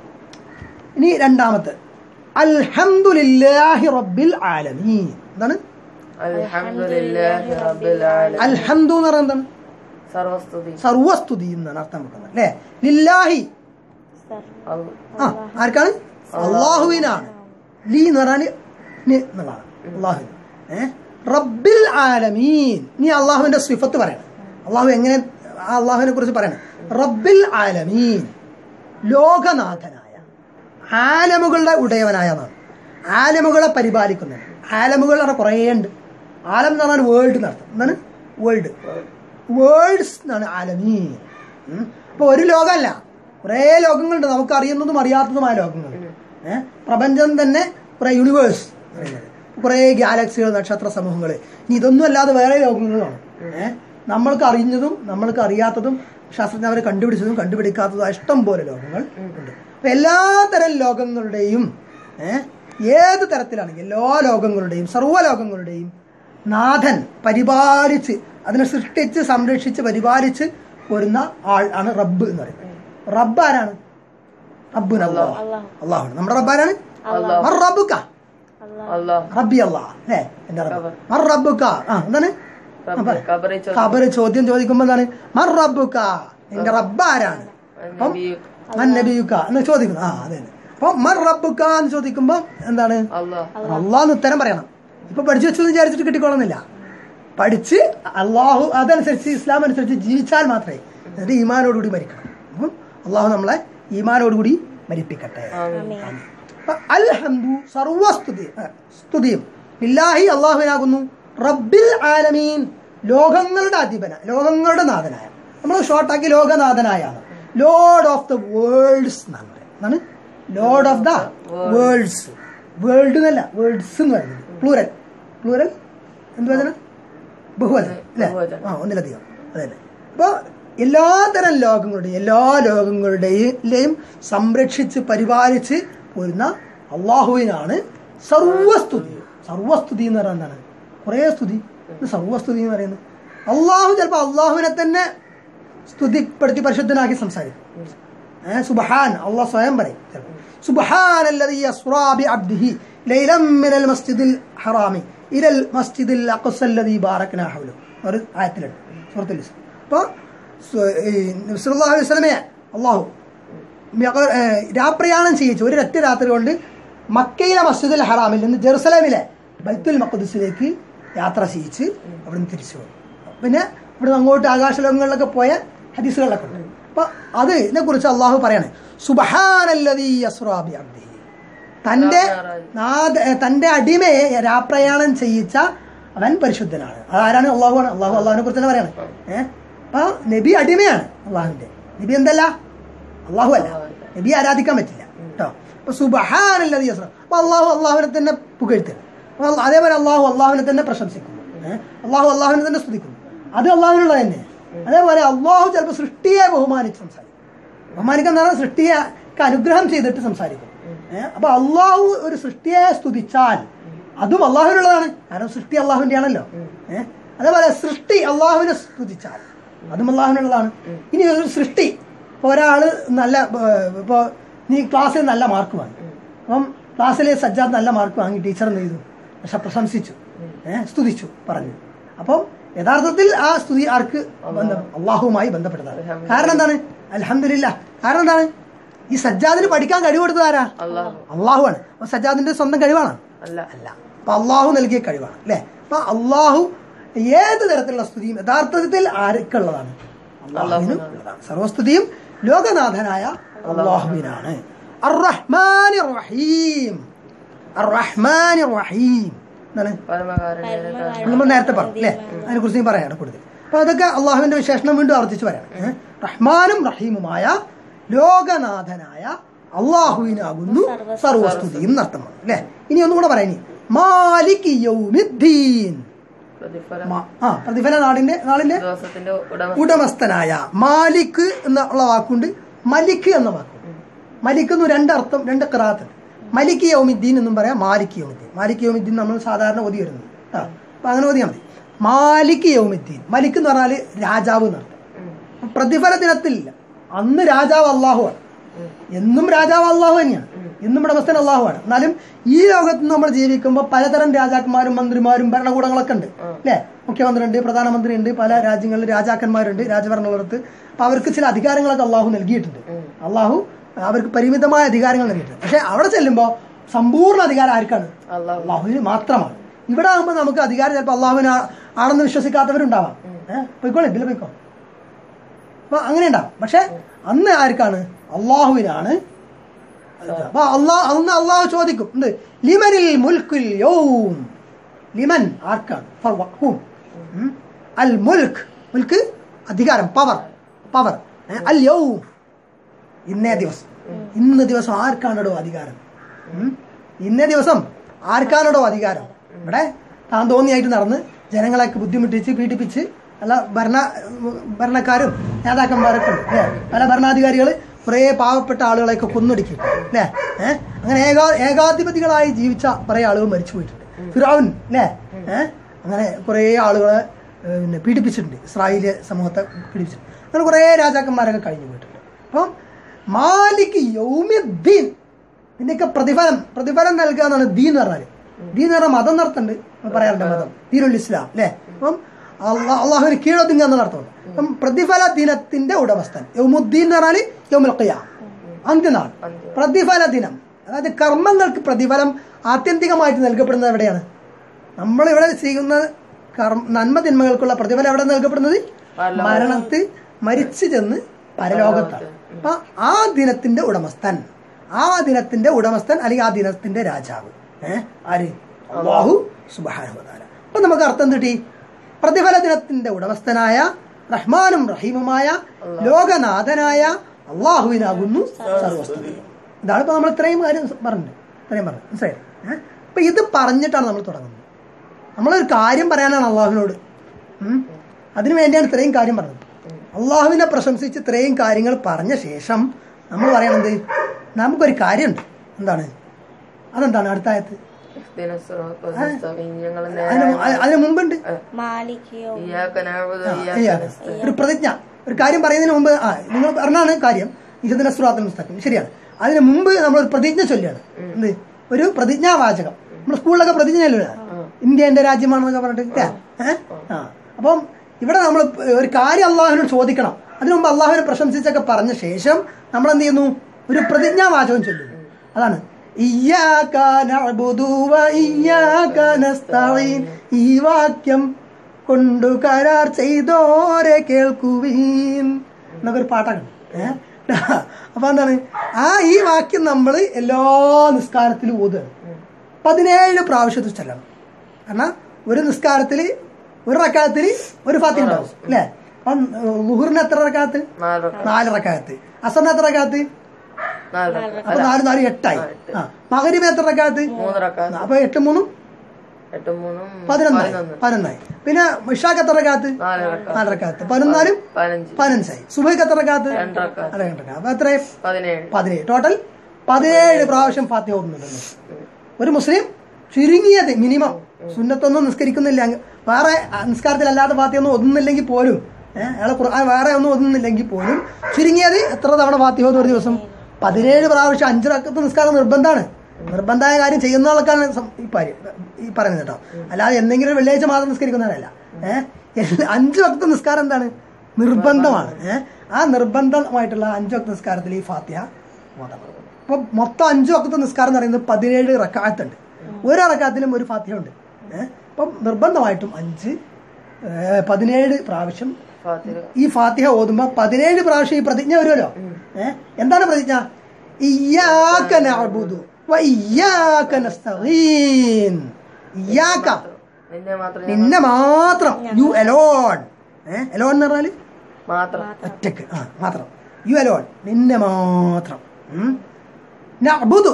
ഇനി രണ്ടാമത്തെ അൽഹംദുലില്ലാഹി റബ്ബിൽ ആലമീൻ എന്താണ് അൽഹംദുലില്ലാഹി റബ്ബിൽ ആലമീൻ അൽഹംദു എന്ന് പറയുന്നത് എന്താണ് സർവസ്തുതി സർവസ്തുതി എന്നാണ് അർത്ഥം വെക്കുന്നത് അല്ലേ ലില്ലാഹി അൽ- ആ ആർക്കാണ് അള്ളാഹുവിനാണ് ലീ എന്ന് പറഞ്ഞാൽ നി എന്നുള്ളതാണ് അള്ളാഹു ഏഹ് റബ്ബിൽ ആലമീൻ നീ അള്ളാഹുവിന്റെ സിഫത്ത് പറയണം അള്ളാഹു എങ്ങനെ ആ അള്ളാഹുവിനെ കുറിച്ച് പറയണം റബ്ബിൽ ആലമീൻ ലോകനാഥനായ ആലമുകളുടെ ഉടയവനായ എന്നാണ് ആലമുകളെ പരിപാലിക്കുന്നവൻ ആലമുകൾ പറഞ്ഞാൽ കുറേ ഉണ്ട് ആലം എന്ന് പറഞ്ഞാൽ വേൾഡ് എന്നർത്ഥം എന്താണ് വേൾഡ് വേൾഡ്സ് എന്നാണ് ആലമീൻ ഉം. അപ്പൊ ഒരു ലോകമല്ല കുറേ ലോകങ്ങളുണ്ട് നമുക്ക് അറിയുന്നതും അറിയാത്തതുമായ ലോകങ്ങളുണ്ട് ഏഹ് പ്രപഞ്ചം തന്നെ കുറെ യൂണിവേഴ്സ് കുറെ ഗാലക്സികൾ നക്ഷത്ര സമൂഹങ്ങൾ ഇനി ഇതൊന്നും അല്ലാതെ വേറെ ലോകങ്ങളാണ് ഏഹ് നമ്മൾക്ക് അറിഞ്ഞതും നമ്മൾക്ക് അറിയാത്തതും ശാസ്ത്രജ്ഞർ കണ്ടുപിടിച്ചതും കണ്ടുപിടിക്കാത്തതും ഇഷ്ടം പോലെ ലോകങ്ങൾ ഉണ്ട് അപ്പൊ എല്ലാ തരം ലോകങ്ങളുടെയും ഏഹ് ഏത് തരത്തിലാണ് എല്ലാ ലോകങ്ങളുടെയും സർവ്വലോകങ്ങളുടെയും നാഥൻ പരിപാലിച്ച് അതിനെ സൃഷ്ടിച്ച് സംരക്ഷിച്ച് പരിപാലിച്ച് വരുന്ന ആൾ ആണ് റബ്ബ് എന്ന് പറയുന്നത് റബ്ബ് ആരാണ് റബ്ബുന അല്ലാഹ് അല്ലാഹ്. അള്ളാഹു നമ്മുടെ റബ്ബാരാണ് അല്ലാഹ്. മർ റബ്ബുക അല്ലാഹ് അള്ളാഹ് റബ്ബി അല്ലാഹ് അല്ലേ എന്റെ റബ്ബ് റബ്ബ്. മർ റബ്ബുക ആ എന്താണ് റബ്ബ് കബറി ചോദിച്ചു ഖബർ ചോദ്യം ചോദിക്കുമ്പോ എന്താണ് മർ റബ്ബുക നിന്റെ റബ്ബാരാണ് അപ്പം മൻ നബിയുക എന്ന് ചോദിക്കുന്നു ആ അതെ അപ്പൊ മർ റബ്ബുക എന്ന് ചോദിക്കുമ്പോ എന്താണ് അള്ളാഹ് അള്ളാഹ് ഉത്തരം പറയണം ഇപ്പൊ പഠിച്ചു വെച്ചെന്ന് വിചാരിച്ചിട്ട് കിട്ടിക്കോളുന്നില്ല പഠിച്ച് അള്ളാഹു അതനുസരിച്ച് ഇസ്ലാം അനുസരിച്ച് ജീവിച്ചാൽ മാത്രമേ എന്നിട്ട് ഈമാനോടുകൂടി മരിക്കണം അപ്പം അള്ളാഹു നമ്മളെ ഈമാനോടുകൂടി മരിപ്പിക്കട്ടെ അപ്പൊ അൽഹംദു സർവസ്തുതി ആ, സ്തുതിയും ഇല്ലാഹി അള്ളാഹുവിനാകുന്നു റബ്ബിൽ ആലമീൻ ലോകങ്ങളുടെ അധിപന ലോകങ്ങളുടെ നാഥനായ നമ്മൾ ഷോർട്ടാക്കി ലോകനാഥനായ ലോർഡ് ഓഫ് ദ വേൾഡ്സ് എന്നാണ് പറയുന്നത് എന്താണ് lord of the worlds world എന്നല്ല വേൾഡ്സ് എന്ന് പറയുന്നത് പ്ലൂരൽ പ്ലൂരൽ എന്ത് വചനം ബഹുവചനം അല്ലേ ബഹുവചനം. ആ ഒന്നിലധികം അതെ അപ്പൊ എല്ലാതരം ലോകങ്ങളുടെയും എല്ലാ ലോകങ്ങളുടെയും സംരക്ഷിച്ച് പരിപാലിച്ച് പോരുന്ന അള്ളാഹുവിനാണ് സർവസ്തുതി സർവസ്തുതി എന്ന് പറയുന്നത് എന്താണ് കുറേ സ്തുതി ഇത് സർവസ്തുതി എന്ന് പറയുന്നത് അള്ളാഹു ചിലപ്പോൾ അള്ളാഹുവിനെ തന്നെ സ്തുതിപ്പെടുത്തി പരിശുദ്ധനാക്കി സംസാരിക്കും ഏ, സുബ്ഹാൻ അള്ളാഹ് സ്വയം പറയും ചിലപ്പോൾ. സുബ്ഹാൻ അല്ലദീ അസ്റാ ബിഅബ്ദിഹി ലൈലം മിനൽ മസ്ജിദിൽ ഹറാമി ഇലൽ മസ്ജിദിൽ അഖ്സ അല്ലദീ ബാറക്നാ ഹൗലു ഒരു ആയത്തിലുണ്ട് സൂറത്തുൽ ഇസ്രാ അപ്പോൾ നബി സല്ലല്ലാഹു അലൈഹി വസല്ലമയെ അള്ളാഹു മിക- ഏ, രാപ്രയാണം ചെയ്യിച്ചു ഒരു ഒറ്റ രാത്രി കൊണ്ട് മക്കയിലെ മസ്ജിദുൽ ഹറാമിൽ നിന്ന് ജെറുസലേമിലെ ബൈത്തുൽ മഖദസിലേക്ക് യാത്ര ചെയ്യിച്ച് അവിടുന്ന് തിരിച്ചു വന്നു പിന്നെ ഇവിടുന്ന് അങ്ങോട്ട് ആകാശലോകങ്ങളിലൊക്കെ പോയ ഹദീസുകളിലൊക്കെ ഉണ്ട് അപ്പൊ അത് ഇതിനെ കുറിച്ച് അള്ളാഹു പറയാണ് സുബഹാനല്ലദീ അസ്റാ ബി അബ്ദിഹി തന്റെ നാദ- ഏ, തന്റെ അടിമയെ രാപ്രയാണം ചെയ്യിച്ച അവൻ പരിശുദ്ധനാണ് അതാരാണ് അള്ളാഹുവാണ് അള്ളാഹു അള്ളാഹിനെ കുറിച്ച് തന്നെ പറയാണ് ഏഹ് അപ്പൊ നബി അടിമയാണ് അള്ളാഹുവിന്റെ നബി എന്തല്ല അള്ളാഹു അല്ല നബി ആരാധിക്കാൻ പറ്റില്ല കേട്ടോ അപ്പൊ സുബഹാനല്ലത് അപ്പൊ അള്ളാഹു അള്ളാഹുവിനെ തന്നെ പുകഴ്ത്തുന്നു അപ്പൊ അള്ള- അതേപോലെ അള്ളാഹു അള്ളാഹുവിനെ തന്നെ പ്രശംസിക്കുന്നു ഏഹ് അള്ളാഹു അള്ളാഹുവിനെ തന്നെ സ്തുതിക്കുന്നു അത് അള്ളാഹുവിനുള്ളത് തന്നെ അതേപോലെ അള്ളാഹു ചിലപ്പോൾ സൃഷ്ടിയെ ബഹുമാനിച്ച് സംസാരിക്കും ബഹുമാനിക്കാൻ എന്ന് പറഞ്ഞാൽ സൃഷ്ടിയെ അനുഗ്രഹം ചെയ്തിട്ട് സംസാരിക്കും ഏഹ് അപ്പൊ അള്ളാഹു ഒരു സൃഷ്ടിയെ സ്തുതിച്ചാൽ അതും അള്ളാഹുവിനുള്ളതാണ് കാരണം സൃഷ്ടി അള്ളാഹുവിന്റെ ആണല്ലോ ഏഹ് അതേപോലെ സൃഷ്ടി അള്ളാഹുവിനെ സ്തുതിച്ചാൽ അതും അള്ളാഹുവിനുള്ളതാണ് ഇനി ഒരു സൃഷ്ടി ഇപ്പൊ ഒരാള് നല്ല ഏഹ്, ഇപ്പൊ നീ ക്ലാസ്സിൽ നല്ല മാർക്ക് വാങ്ങി അപ്പം ക്ലാസ്സിലെ സജ്ജാദ് നല്ല മാർക്ക് വാങ്ങി ടീച്ചർ എന്ത് ചെയ്തു പക്ഷെ പ്രശംസിച്ചു ഏഹ് സ്തുതിച്ചു പറഞ്ഞു അപ്പം യഥാർത്ഥത്തിൽ ആ സ്തുതി ആർക്ക് ബന്ധം അള്ളാഹുവുമായി ബന്ധപ്പെട്ടതാണ് കാരണം എന്താണ് അലഹമില്ല കാരണം എന്താണ് ഈ സജ്ജാദിന് പഠിക്കാൻ കഴിവ് കൊടുത്തത് ആരാ അള്ളാഹു അള്ളാഹുവാണ് അപ്പൊ സജ്ജാദിന്റെ സ്വന്തം കഴിവാണ് അല്ല അല്ല അപ്പൊ അള്ളാഹു നൽകിയ കഴിവാണ് അല്ലെ അപ്പൊ അള്ളാഹു ഏത് തരത്തിലുള്ള സ്തുതിയും യഥാർത്ഥത്തിൽ ആർക്കുള്ളതാണ് അള്ളാഹുവിന് ഉള്ളതാണ് സർവസ്തുതിയും ലോകനാഥനായ അള്ളാഹുവിനാണ് അർ-റഹ്മാൻ റഹീം അർ-റഹ്മാൻ റഹീം എന്താണ് പരമകാരുണ്യ നമ്മൾ നേരത്തെ പറഞ്ഞു അല്ലേ അതിനെ കുറിച്ച് പറയാം കൂടുതൽ അപ്പൊ അതൊക്കെ അള്ളാഹുവിന്റെ വിശേഷണം വീണ്ടും ആവർത്തിച്ച് പറയാം ഏ? റഹ്മാനും റഹീമുമായ ലോകനാഥനായ അള്ളാഹുവിനാകുന്നു സർവസ്തുതിയും നർത്തമാണ് അല്ലെ ഇനി ഒന്നും കൂടെ പറയാം ഇനി മാലിക് യൗമിദ്ദീൻ പ്രതിഫലം മാ- ആ പ്രതിഫല നാടിന്റെ നാളിന്റെ ദിവസത്തിന്റെ ഉടമ ഉടമസ്ഥനായ മാലിക് എന്നുള്ള വാക്കുണ്ട് മലിക് എന്ന വാക്കുണ്ട് മലിക് എന്ന് രണ്ടർത്ഥം രണ്ട് കിറാത്ത് മലിക് യൗമിദ്ദീൻ എന്നും പറയാം മാലിക് യൗമിദ്ദീൻ മാലിക് യൗമിദ്ദീൻ നമ്മൾ സാധാരണ ഓതി വരുന്നത് കേട്ടോ അപ്പൊ അങ്ങനെ ഓതിയാൽ മതി മാലിക് യൗമിദ്ദീൻ മലിക് എന്ന് പറഞ്ഞാൽ രാജാവ് എന്നർത്ഥം പ്രതിഫല ദിനത്തിലില്ല അന്ന് രാജാവ് അള്ളാഹുവാണ് എന്നും രാജാവ് അള്ളാഹു തന്നെയാണ് എന്നും ഉടമസ്ഥൻ അള്ളാഹുവാണ് എന്നാലും ഈ ലോകത്ത് നമ്മൾ ജീവിക്കുമ്പോൾ പലതരം രാജാക്കന്മാരും മന്ത്രിമാരും ഭരണകൂടങ്ങളൊക്കെ ഉണ്ട് അല്ലേ മുഖ്യമന്ത്രി ഉണ്ട് പ്രധാനമന്ത്രി ഉണ്ട് പല രാജ്യങ്ങളിൽ രാജാക്കന്മാരുണ്ട് രാജഭരണപുരത്ത് അപ്പൊ അവർക്ക് ചില അധികാരങ്ങളൊക്കെ അള്ളാഹു നൽകിയിട്ടുണ്ട് അള്ളാഹു അവർക്ക് പരിമിതമായ അധികാരങ്ങൾ നൽകിയിട്ടുണ്ട് പക്ഷെ അവിടെ ചെല്ലുമ്പോൾ സമ്പൂർണ്ണ അധികാരം ആർക്കാണ് അള്ളാഹു അള്ളാഹുവിന് മാത്രമാണ് ഇവിടെ ആകുമ്പോൾ നമുക്ക് അധികാരം ചിലപ്പോൾ അള്ളാഹുവിന് ആ- ആണെന്ന് വിശ്വസിക്കാത്തവരുണ്ടാവാം ഏഹ് പോയിക്കോളെ ഇതിൽ പോയിക്കോ അപ്പൊ അങ്ങനെ ഉണ്ടാവും പക്ഷെ അന്ന് ആർക്കാണ് അള്ളാഹുവിനാണ് അപ്പൊ അള്ളാഹ് അന്ന് അള്ളാഹു ചോദിക്കും എന്ത് ലിമനിൽ മുൽക്കുൽ യൗം ലിമൻ ആർക്കാണ് For wh- whom? ഉം. അൽ മുൽക്ക് മുൽക്ക് അധികാരം പവർ പവർ അൽ യൗം ഇന്നേ ദിവസം ഇന്ന് ദിവസം ആർക്കാണോ അധികാരം ഉം? ഇന്നേ ദിവസം ആർക്കാണോ അധികാരം ഇവിടെ താൻ തോന്നിയായിട്ട് നടന്ന് ജനങ്ങളെയൊക്കെ ബുദ്ധിമുട്ടിച്ച് പീഡിപ്പിച്ച് അല്ല ഭരണ ഭരണക്കാരും നേതാക്കന്മാരൊക്കെ ഉണ്ട് അല്ലേ പല ഭരണാധികാരികൾ കുറേ പാവപ്പെട്ട ആളുകളെയൊക്കെ കൊന്നൊടുക്കി അല്ലേ ഏഹ് അങ്ങനെ ഏകാ ഏകാധിപതികളായി ജീവിച്ച കുറേ ആളുകൾ മരിച്ചു പോയിട്ടുണ്ട് ഫിറാവുൻ അല്ലേ ഏഹ് അങ്ങനെ കുറേ ആളുകളെ ഏഹ്, പിന്നെ പീഡിപ്പിച്ചിട്ടുണ്ട് ഇസ്രായേലിയ സമൂഹത്തെ പീഡിപ്പിച്ചിട്ടുണ്ട് അങ്ങനെ കുറേ രാജാക്കന്മാരൊക്കെ കഴിഞ്ഞു പോയിട്ടുണ്ട് അപ്പം മാലിക് യൗമിദ്ദീൻ ഇതിന്റെയൊക്കെ പ്രതിഫലം പ്രതിഫലം നൽകുക എന്നാണ് ദീൻ എന്ന് പറഞ്ഞാൽ ദീൻ എന്ന് പറഞ്ഞാൽ മതം നടത്തുന്നുണ്ട് നമ്മൾ പറയാറുണ്ട് മതം ദീനുൽ ഇസ്ലാം അല്ലേ അപ്പം അള്ളാ- അള്ളാഹുവിന് കീഴൊതുങ്ങുക എന്ന അർത്ഥമുണ്ട് അപ്പം പ്രതിഫല ദിനത്തിന്റെ ഉടമസ്ഥൻ യൗമുദ്ദീൻ എന്ന് പറഞ്ഞാൽ യൗമുൽ ഖിയാം അന്ത്യനാൾ അന്ത്യം. പ്രതിഫല ദിനം അതായത് കർമ്മങ്ങൾക്ക് പ്രതിഫലം ആത്യന്തികമായിട്ട് നൽകപ്പെടുന്നത് എവിടെയാണ് നമ്മൾ ഇവിടെ ചെയ്യുന്ന കർമ്മ നന്മ തിന്മകൾക്കുള്ള പ്രതിഫലം എവിടെ നൽകപ്പെടുന്നത് പരലോകത്ത്. മരണത്ത് മരിച്ചു ചെന്ന് പരലോകത്താണ് അപ്പൊ ആ ദിനത്തിന്റെ ഉടമസ്ഥൻ ആ ദിനത്തിന്റെ ഉടമസ്ഥൻ അല്ലെങ്കിൽ ആ ദിനത്തിന്റെ രാജാവ് ഏഹ് ആര് അള്ളാഹു സുബാനുവതാര അപ്പൊ നമുക്ക് അർത്ഥം കിട്ടി പ്രതിഫല ദിനത്തിന്റെ ഉടമസ്ഥനായ റഹ്മാനും റഹീമുമായ ലോകനാഥനായ അള്ളാഹുവിനാകുന്നു സർവസ്തുതി ഇതാണ് ഇപ്പൊ നമ്മൾ ഇത്രയും കാര്യം പറഞ്ഞത് ഇത്രയും പറഞ്ഞു മനസ്സിലായി ഏഹ് അപ്പൊ ഇത് പറഞ്ഞിട്ടാണ് നമ്മൾ തുടങ്ങുന്നത് നമ്മളൊരു കാര്യം പറയാനാണ് അള്ളാഹുവിനോട് ഉം. അതിനു വേണ്ടിയാണ് ഇത്രയും കാര്യം പറഞ്ഞത് അള്ളാഹുവിനെ പ്രശംസിച്ച് ഇത്രയും കാര്യങ്ങൾ പറഞ്ഞ ശേഷം നമ്മൾ പറയണത് നമുക്കൊരു കാര്യമുണ്ട് എന്താണ് അതെന്താണ് അടുത്ത ആയത്ത് اهدنا الصراط المستقيم ഞങ്ങൾ അതിന് മു- അ- അതിന് മുമ്പുണ്ട് മാലിക്കയോ إياك نعبد ആ, وإياك ഇയ്യാക്ക്. نستعين ഒരു പ്രതിജ്ഞ ഒരു കാര്യം പറയുന്നതിന് മുമ്പ് ആ നിങ്ങൾ പറഞ്ഞാണ് കാര്യം ഇഹദിന സുറാത്തുൽ മുസ്തഖിം ശരിയാണ് അതിന് മുമ്പ് നമ്മൾ ഒരു പ്രതിജ്ഞ ചൊല്ലിയാണ് എന്ത് ഒരു പ്രതിജ്ഞാവാചകം നമ്മൾ സ്കൂളിലൊക്കെ പ്രതിജ്ഞ ചൊല്ലുക ഇന്ത്യ എന്റെ രാജ്യമാണെന്നൊക്കെ പറഞ്ഞിട്ട് ഏഹ് ആ അപ്പം ഇവിടെ നമ്മൾ ഒരു കാര്യം അള്ളാഹുവിനോട് ചോദിക്കണം അതിനു മുമ്പ് അള്ളാഹുവിനെ പ്രശംസിച്ചൊക്കെ പറഞ്ഞ ശേഷം നമ്മൾ എന്ത് ചെയ്യുന്നു ഒരു പ്രതിജ്ഞാവാചകം ചൊല്ലുന്നു അതാണ് ഇയ്യാക നഅ്ബുദു വ ഇയ്യാക നസ്തഈൻ ഈ വാക്യം കൊണ്ടു കരാർ ചെയ്തോരെ കേൾക്കുവീൻ എന്നൊക്കെ ഒരു പാട്ടാണ് ഏഹ് അപ്പൊ എന്താണ് ആ ഈ വാക്യം നമ്മൾ എല്ലാ നിസ്കാരത്തിലും ഓതുകയാണ് പതിനേഴ് പ്രാവശ്യത്തിൽ ചെല്ലണം കാരണം ഒരു നിസ്കാരത്തിൽ ഒരു റക്കായത്തിൽ ഒരു ഫാത്തി ഉണ്ടാവും അല്ലേ അപ്പം ലുഹുറിന് എത്ര റക്കാത്ത് നാല് റക്അത്ത്. നാല് റക്കാത്ത് അസറിന് എത്ര റക്കാത്ത് നാല് റക്അത്ത്. അപ്പൊ നാല് നാല് എട്ടായി ആ മകരിബ് എത്ര റക്കാത്ത് മൂന്ന് റക്അത്ത്. അപ്പൊ എട്ട് മൂന്നും എട്ട് മൂന്നും പതിനൊന്നായി പതിനൊന്ന് പതിനൊന്നായി പിന്നെ ഇഷാക്ക് എത്ര റക്കാത്ത് നാല് റക്അത്ത്. നാല് റക്കാത്ത് പതിനൊന്നാലും പതിനഞ്ച് പതിനഞ്ചായി സുബൈക്ക് എത്ര റക്കാത്ത് രണ്ട് റക്അത്ത്. അര രണ്ട് റക്കാത്ത്. അപ്പൊ എത്രയും പതിനേഴ് പതിനേഴ് ടോട്ടൽ പതിനേഴ് പ്രാവശ്യം ഫാത്തിഹ ഓതുന്നുണ്ട് ഒരു മുസ്ലിം ചുരുങ്ങിയത് മിനിമം സുന്നത്തൊന്നും നിസ്കരിക്കുന്നില്ല അങ്ങ് വേറെ നിസ്കാരത്തിൽ അല്ലാതെ ഫാത്തിഹ ഒന്നും ഒതുന്നില്ലെങ്കിൽ പോലും ഏഹ് അയാളെ ഖുർആൻ വേറെ ഒന്നും ഒതുന്നില്ലെങ്കിൽ പോലും ചുരുങ്ങിയത് എത്ര തവണ ഫാത്തിഹ ഓതും ഒരു ദിവസം പതിനേഴ് പ്രാവശ്യം അഞ്ച് റക്കത്ത് നിസ്കാരം നിർബന്ധമാണ് നിർബന്ധമായ കാര്യം ചെയ്യുന്ന ആൾക്കാണ് സം- ഈ കാര്യം ഈ പറയുന്നത് കേട്ടോ അല്ലാതെ എന്തെങ്കിലും ഒരു വെള്ളിയാഴ്ച മാത്രം നിസ്കരിക്കുന്നവരല്ല ഏഹ് അഞ്ച് വക്ത നിസ്കാരം എന്താണ് നിർബന്ധമാണ് ഏഹ് ആ നിർബന്ധമായിട്ടുള്ള അഞ്ച് വക്ത നിസ്കാരത്തിൽ ഈ ഫാത്തിഹ ഓതണം അപ്പൊ മൊത്തം അഞ്ചു വക്കത്തെ നിസ്കാരം എന്ന് പറയുന്നത് പതിനേഴ് റക്കാത്തുണ്ട് ഒരു റക്കാത്തിലും ഒരു ഫാത്തിഹ ഉണ്ട് ഏഹ് അപ്പം നിർബന്ധമായിട്ടും അഞ്ച് ഏഹ് പതിനേഴ് പ്രാവശ്യം ഫാത്തിഹ ഈ ഫാത്തിഹ ഓതുമ്പോ പതിനേഴ് പ്രാവശ്യം ഈ പ്രതിജ്ഞ വരുമല്ലോ ഏഹ് എന്താണ് പ്രതിജ്ഞ ഇയ്യാക നഅ്ബുദു വ ഇയ്യാക നസ്തഈൻ ഇയ്യാക നിന്നെ മാത്രം ഞാൻ- നിന്നെ മാത്രം യു എലോൺ ഏഹ് എലോൺ എന്ന് പറഞ്ഞാല് മാത്രം ഒറ്റക്ക് ആ മാത്രം യു അലോൺ നിന്നെ മാത്രം ഉം. നഅ്ബുദു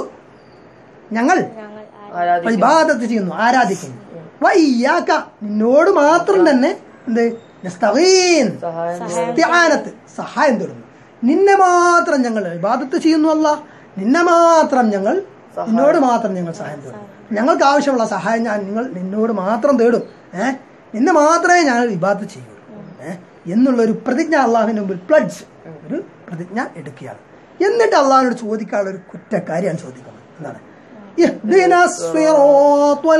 ഞങ്ങൾ ഞങ്ങൾ ആരാധിക്കും ഇബാദത്ത് ചെയ്യുന്നു ആരാധിക്കുന്നു വയ്യാക്ക നിന്നോട് മാത്രം തന്നെ എന്ത് നസ്തഈൻ സഹായം ഇസ്തിആനത്ത് സഹായം തേടുന്നു നിന്നെ മാത്രം ഞങ്ങൾ ഇബാദത്ത് ചെയ്യുന്നു അല്ല നിന്നെ മാത്രം ഞങ്ങൾ നിന്നോട് മാത്രം ഞങ്ങൾ സഹായം തേടും ഞങ്ങൾക്ക് ആവശ്യമുള്ള സഹായം ഞാൻ നിങ്ങൾ നിന്നോട് മാത്രം തേടും ഏഹ് നിന്നെ മാത്രമേ ഞങ്ങൾ ഇബാദത്ത് ചെയ്യൂ ഏഹ് എന്നുള്ള ഒരു പ്രതിജ്ഞ അള്ളാഹുവിന്റെ മുമ്പിൽ പ്ലഡ്ജ് ഒരു പ്രതിജ്ഞ എടുക്കുകയാണ് എന്നിട്ട് അള്ളാഹിനോട് ചോദിക്കാനുള്ള ഒരു കുറ്റക്കാരിയാണ് ചോദിക്കുന്നത് എന്താണ് ഇഹ്ദിന സിറാത്തുൽ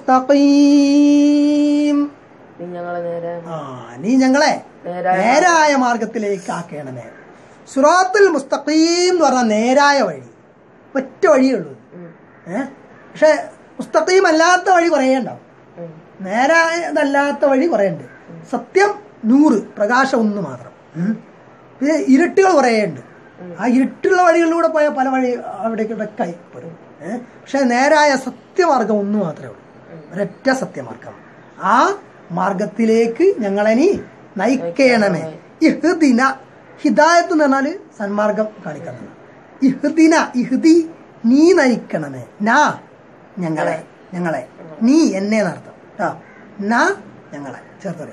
മുസ്തഖീം നീ ഞങ്ങളെ നേരെ ആ നീ ഞങ്ങളെ നേരായ നേരായ മാർഗത്തിലേക്ക് ആക്കണമേ സുറാത്തുൽ മുസ്തഖീം എന്ന് പറഞ്ഞാൽ നേരായ വഴി ഒറ്റ വഴിയേ ഉള്ളൂ ഉം. ഏഹ് പക്ഷെ മുസ്തഖീം അല്ലാത്ത വഴി കുറേ ഉണ്ടാവും ഉം. നേരായതല്ലാത്ത വഴി കുറേ ഉണ്ട് സത്യം നൂറ് പ്രകാശം ഒന്ന് മാത്രം ഉം. പിന്നെ ഇരുട്ടുകൾ കുറേ ഉണ്ട് ആ ഇരുട്ടുള്ള വഴികളിലൂടെ പോയാൽ പല വഴി അവിടേക്കൊക്കെ ആയി വരും ഏഹ് പക്ഷെ നേരായ സത്യമാർഗം ഒന്ന് മാത്രമേ ഉള്ളൂ ഒരൊറ്റ സത്യമാർഗം ആ മാർഗത്തിലേക്ക് ഞങ്ങളെ നീ നയിക്കണമേ ഇഹ്ദിന ഹിദായത്ത് എന്ന് പറഞ്ഞാല് സന്മാർഗം കാണിക്കുന്നത് ഇഹ്ദിന ഇഹ്ദി നീ നയിക്കണമേ നാ ഞങ്ങളെ ഞങ്ങളെ നീ എന്നെ നടത്തും കേട്ടോ നാ ഞങ്ങളെ ചേർത്തത്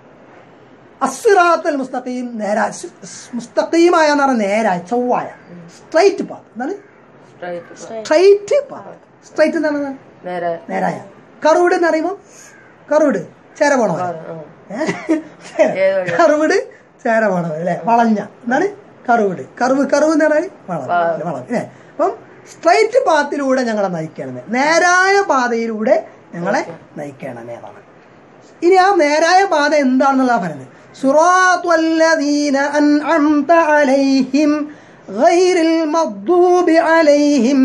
അസ്റാത്തൽ മുസ്തഖീം നേരാ മുസ്തഖീമായ എന്ന് പറഞ്ഞാൽ നേരായ ചൊവ്വായ സ്ട്രൈറ്റ് പാത്ത് എന്താണ് Straight. സ്ട്രൈറ്റ് പാത്ത് സ്ട്രൈറ്റ് എന്താണ് നേരെ നേരായ കറുവിട് എന്ന് പറയുമ്പോൾ കറുവിട് ചേര പോണവൻ ആ. ഏഹ്? ഏത് വഴി? കറുവിട് ചേര പോണവൻ അല്ലെ വളഞ്ഞ എന്താണ് കറുവിട് കറുവ് കറുവ് എന്ന് പറഞ്ഞാൽ വളവ് വളവ് ഏ അപ്പം സ്ട്രൈറ്റ് പാത്തിലൂടെ ഞങ്ങളെ നയിക്കണമേ നേരായ പാതയിലൂടെ ഞങ്ങളെ നയിക്കണമേ എന്നാണ് ഇനി ആ നേരായ പാത എന്താണെന്നുള്ള പറയുന്നത് സുറാത്തുല്ലദീന അൻഅംത അലൈഹിം ഗൈറിൽ മഗ്ദൂബി അലൈഹിം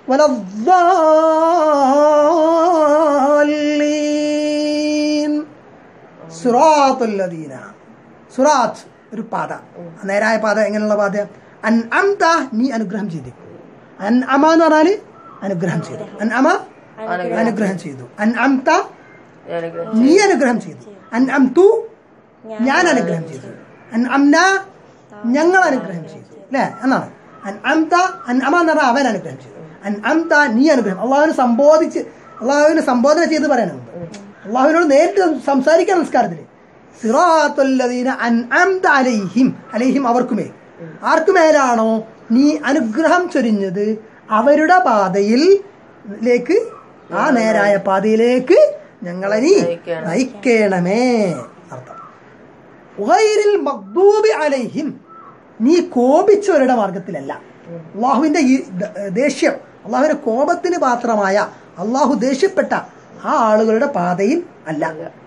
വലദ്ദാലീൻ സുറാത്തുല്ലദീന സുറാത്ത് ഒരു പാത നേരായ പാത എങ്ങനെയുള്ള പാത അൻ അംത നീ അനുഗ്രഹം ചെയ്തു അൻ അമ എന്ന് പറഞ്ഞാല് അനുഗ്രഹം ചെയ്തു അൻ അമ അനുഗ്രഹം ചെയ്തു അൻ അംത ഞാൻ അനുഗ്രഹം നീ അനുഗ്രഹം ചെയ്തു അൻ അം തു ഞാൻ അനുഗ്രഹം ചെയ്തു അൻ അംന ഞങ്ങൾ അനുഗ്രഹം ചെയ്തു അല്ലേ എന്നാണ് അൻ അംത അൻ അമ എന്ന് പറഞ്ഞാൽ അവൻ അനുഗ്രഹം ചെയ്തു അൻ അംത നീ അനുഗ്രഹം അള്ളാഹുവിനെ സംബോധിച്ച് അള്ളാഹുവിനെ സംബോധന ചെയ്ത് പറയാനുണ്ട് അള്ളാഹുവിനോട് നേരിട്ട് സംസാരിക്കാൻ നിസ്കാരത്തിൽ സിറാത്തുല്ലദീന അൻ അംത അലൈഹിം അലൈഹിം അവർക്കുമേ ആർക്കുമേലാണോ നീ അനുഗ്രഹം ചൊരിഞ്ഞത് അവരുടെ പാതയിൽ ലേക്ക് ആ നേരായ പാതയിലേക്ക് ഞങ്ങളെ നീ നയിക്കണം. നയിക്കണമേ അർത്ഥം ഉഗൈരിൽ മഗ്ദൂബി അലൈഹിം നീ കോപിച്ചവരുടെ മാർഗത്തിലല്ല അള്ളാഹുവിന്റെ ഈ ദ- ദേഷ്യം അള്ളാഹുവിന്റെ കോപത്തിന് പാത്രമായ അള്ളാഹു ദേഷ്യപ്പെട്ട ആ ആളുകളുടെ പാതയിൽ അല്ല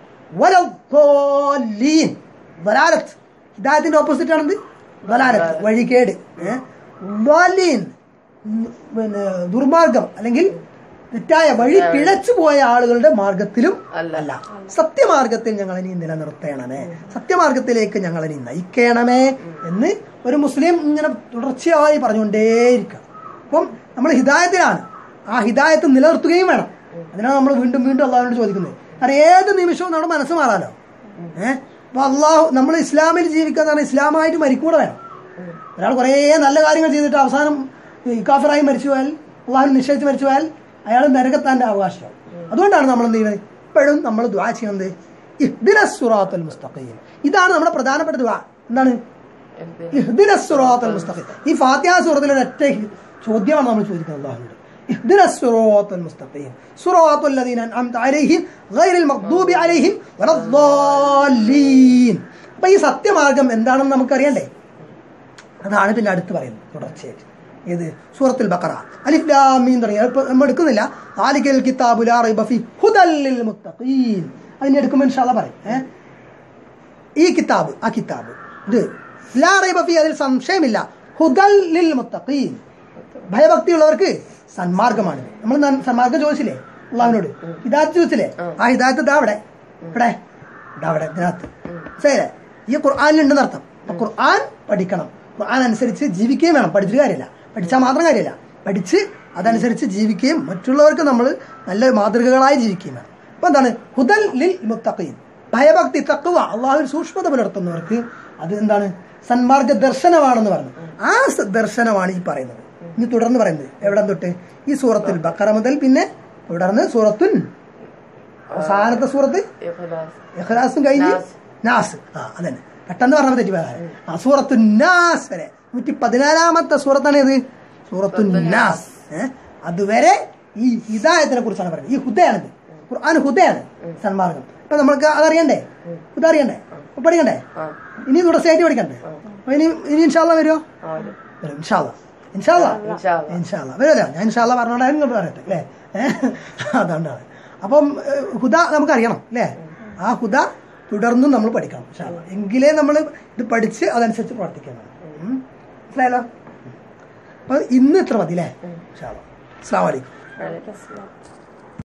വലദ്ദാലീൻ. വലാലത്ത് ഹിദായത്തിന്റെ ഓപ്പോസിറ്റ് ആണെന്ത് വലാലത്ത് വഴികേട് ഏ? ദ്വാലീൻ. ഉം, പിന്നെ ദുർമാർഗം അല്ലെങ്കിൽ തെറ്റായ വഴി പിഴച്ചു പോയ ആളുകളുടെ മാർഗത്തിലും അല്ല. അല്ല സത്യമാർഗത്തിൽ ഞങ്ങളെ നീ നിലനിർത്തണമേ സത്യമാർഗത്തിലേക്ക് ഞങ്ങളെ നീ നയിക്കണമേ എന്ന് ഒരു മുസ്ലിം ഇങ്ങനെ തുടർച്ചയായി പറഞ്ഞുകൊണ്ടേയിരിക്കണം അപ്പം നമ്മൾ ഹിദായത്തിലാണ് ആ ഹിദായത്ത് നിലനിർത്തുകയും വേണം അതിനാണ് നമ്മൾ വീണ്ടും വീണ്ടും അള്ളാഹുവിനോട് ചോദിക്കുന്നത് കാരണം ഏത് നിമിഷവും നമ്മുടെ മനസ്സ് മാറാലോ ഏഹ് അപ്പൊ അള്ളാഹു നമ്മൾ ഇസ്ലാമിൽ ജീവിക്കുക എന്ന് പറഞ്ഞാൽ ഇസ്ലാമായിട്ട് മരിക്കൂടെ വേണം ഒരാൾ കുറേ നല്ല കാര്യങ്ങൾ ചെയ്തിട്ട് അവസാനം ഇക്കാഫറായി മരിച്ചു പോയാൽ അള്ളാഹു നിശ്ചയിച്ച് മരിച്ചു പോയാൽ അയാൾ നരകത്താൻ്റെ അവകാശം അതുകൊണ്ടാണ് നമ്മൾ എന്ത് ചെയ്യുന്നത് ഇപ്പോഴും നമ്മൾ ദ്വാ ചെയ്യുന്നത് ഇഹ്ദിന സുറാത്തുൽ മുസ്തഖീം ഇതാണ് നമ്മുടെ പ്രധാനപ്പെട്ട ദ്വാ എന്താണ് ഇഹ്ദിന സുറാത്തുൽ മുസ്തഖീം ഈ ഫാത്തിഹ സൂറത്തിലെ ഒറ്റ ചോദ്യമാണ് നമ്മൾ ചോദിക്കുന്നത് അള്ളാഹുവിനോട് اهدنا الصراط المستقيم صراط الذين أنعمت عليهم غير المغضوب عليهم ولا الضالين അപ്പൊ ഈ സത്യമാർഗം എന്താണെന്ന് നമുക്കറിയണ്ടേ അതാണ് പിന്നെ അടുത്ത് പറയുന്നത് തുടർച്ചയായിട്ട് ഏത് സൂറത്തുൽ ബക്കറ അലിഫ് ലാം മീം തുടങ്ങിയ ഇപ്പൊ നമ്മൾ എടുക്കുന്നില്ല ആലിക്കൽ കിതാബു ലാ റൈബ ഫീ ഹുദൽ ലിൽ മുത്തഖീൻ അതിനെ എടുക്കുമ്പോൾ ഇൻഷാല്ല പറയും ഏ? ഈ കിതാബ് ആ കിതാബ് ഇത് ലാ റൈബ ഫീ അതിൽ സംശയമില്ല ഹുദൽ ലിൽ മുത്തഖീൻ ഭയഭക്തിയുള്ളവർക്ക് സന്മാർഗമാണ് നമ്മൾ ന- സന്മാർഗം ചോദിച്ചില്ലേ അള്ളാഹുവിനോട് ഹിദായത്ത് ചോദിച്ചില്ലേ ആ ഹിദായത്ത് ഇതാ അവിടെ ഇവിടെ ഇതാ അവിടെ ഇതിനകത്ത് ശരിയല്ലേ ഈ ഖുർആാനിലുണ്ടെന്ന് അർത്ഥം അപ്പൊ ഖുർആൻ പഠിക്കണം ഖുർആൻ അനുസരിച്ച് ജീവിക്കുകയും വേണം പഠിച്ചിട്ട് കാര്യമില്ല പഠിച്ചാൽ മാത്രം കാര്യമില്ല പഠിച്ച് അതനുസരിച്ച് ജീവിക്കുകയും മറ്റുള്ളവർക്ക് നമ്മൾ നല്ല മാതൃകകളായി ജീവിക്കുകയും വേണം അപ്പൊ എന്താണ് ഹുദൽ ലിൽ മുത്തഖീൻ ഭയഭക്തി തക്കുവ അള്ളാഹുവിൽ സൂക്ഷ്മത പുലർത്തുന്നവർക്ക് അത് എന്താണ് സന്മാർഗ ദർശനമാണെന്ന് പറഞ്ഞു ആ സ- ദർശനമാണ് ഈ പറയുന്നത് ഇനി തുടർന്ന് പറയുന്നത് എവിടെ തൊട്ട് ഈ സൂറത്തിൽ ബക്കറ മുതൽ പിന്നെ തുടർന്ന് സൂറത്തുൻ അവസാനത്തെ സൂറത്ത് ഇഖ്ലാസ് ഇഖ്ലാസും കഴിഞ്ഞ് നാസ്. നാസ് ആ അതന്നെ പെട്ടെന്ന് പറഞ്ഞ തെറ്റി പോകാൻ ആ സൂറത്തു നാസ് വരെ നൂറ്റി പതിനാലാമത്തെ സൂറത്താണ് ഇത് സൂറത്തു നാസ് ഏഹ് അതുവരെ ഈ ഹിദായത്തിനെ കുറിച്ചാണ് പറയുന്നത് ഈ ഹുദയാണിത് ഖുർആൻ ഹുദയാണ് സന്മാർഗം അപ്പൊ നമ്മൾക്ക് അതറിയണ്ടേ ഹുദ അറിയണ്ടേ അപ്പൊ പഠിക്കണ്ടേ ആ ഇനി തുടർച്ചയായിട്ട് പഠിക്കണ്ടേ അപ്പൊ ഇനി ഇനി ഇൻഷാല്ല വരുമോ ആ വരും. വരും ഇൻഷാല്ല ഇൻഷാല്ല ഇൻഷാല്ലാ. ഇൻഷാല്ല വരുമല്ലോ ഞാൻ ഇൻഷാല്ല പറഞ്ഞോണ്ടായിരുന്നു നിങ്ങൾ പറയട്ടെ അല്ലേ ഏഹ്? അതുകൊണ്ടാണ് അപ്പം ഏഹ്, ഹുദ നമുക്കറിയണം അല്ലേ ആ ഹുദ തുടർന്നും നമ്മൾ പഠിക്കണം ഇൻഷാല്ല എങ്കിലേ നമ്മൾ ഇത് പഠിച്ച് അതനുസരിച്ച് പ്രവർത്തിക്കണം ഉം. മനസ്സിലായല്ലോ അപ്പൊ ഇന്ന് ഇത്ര മതി അല്ലേ ഇൻഷാല്ല അസ്സാം വലൈക്കും വലൈക്കും Islam.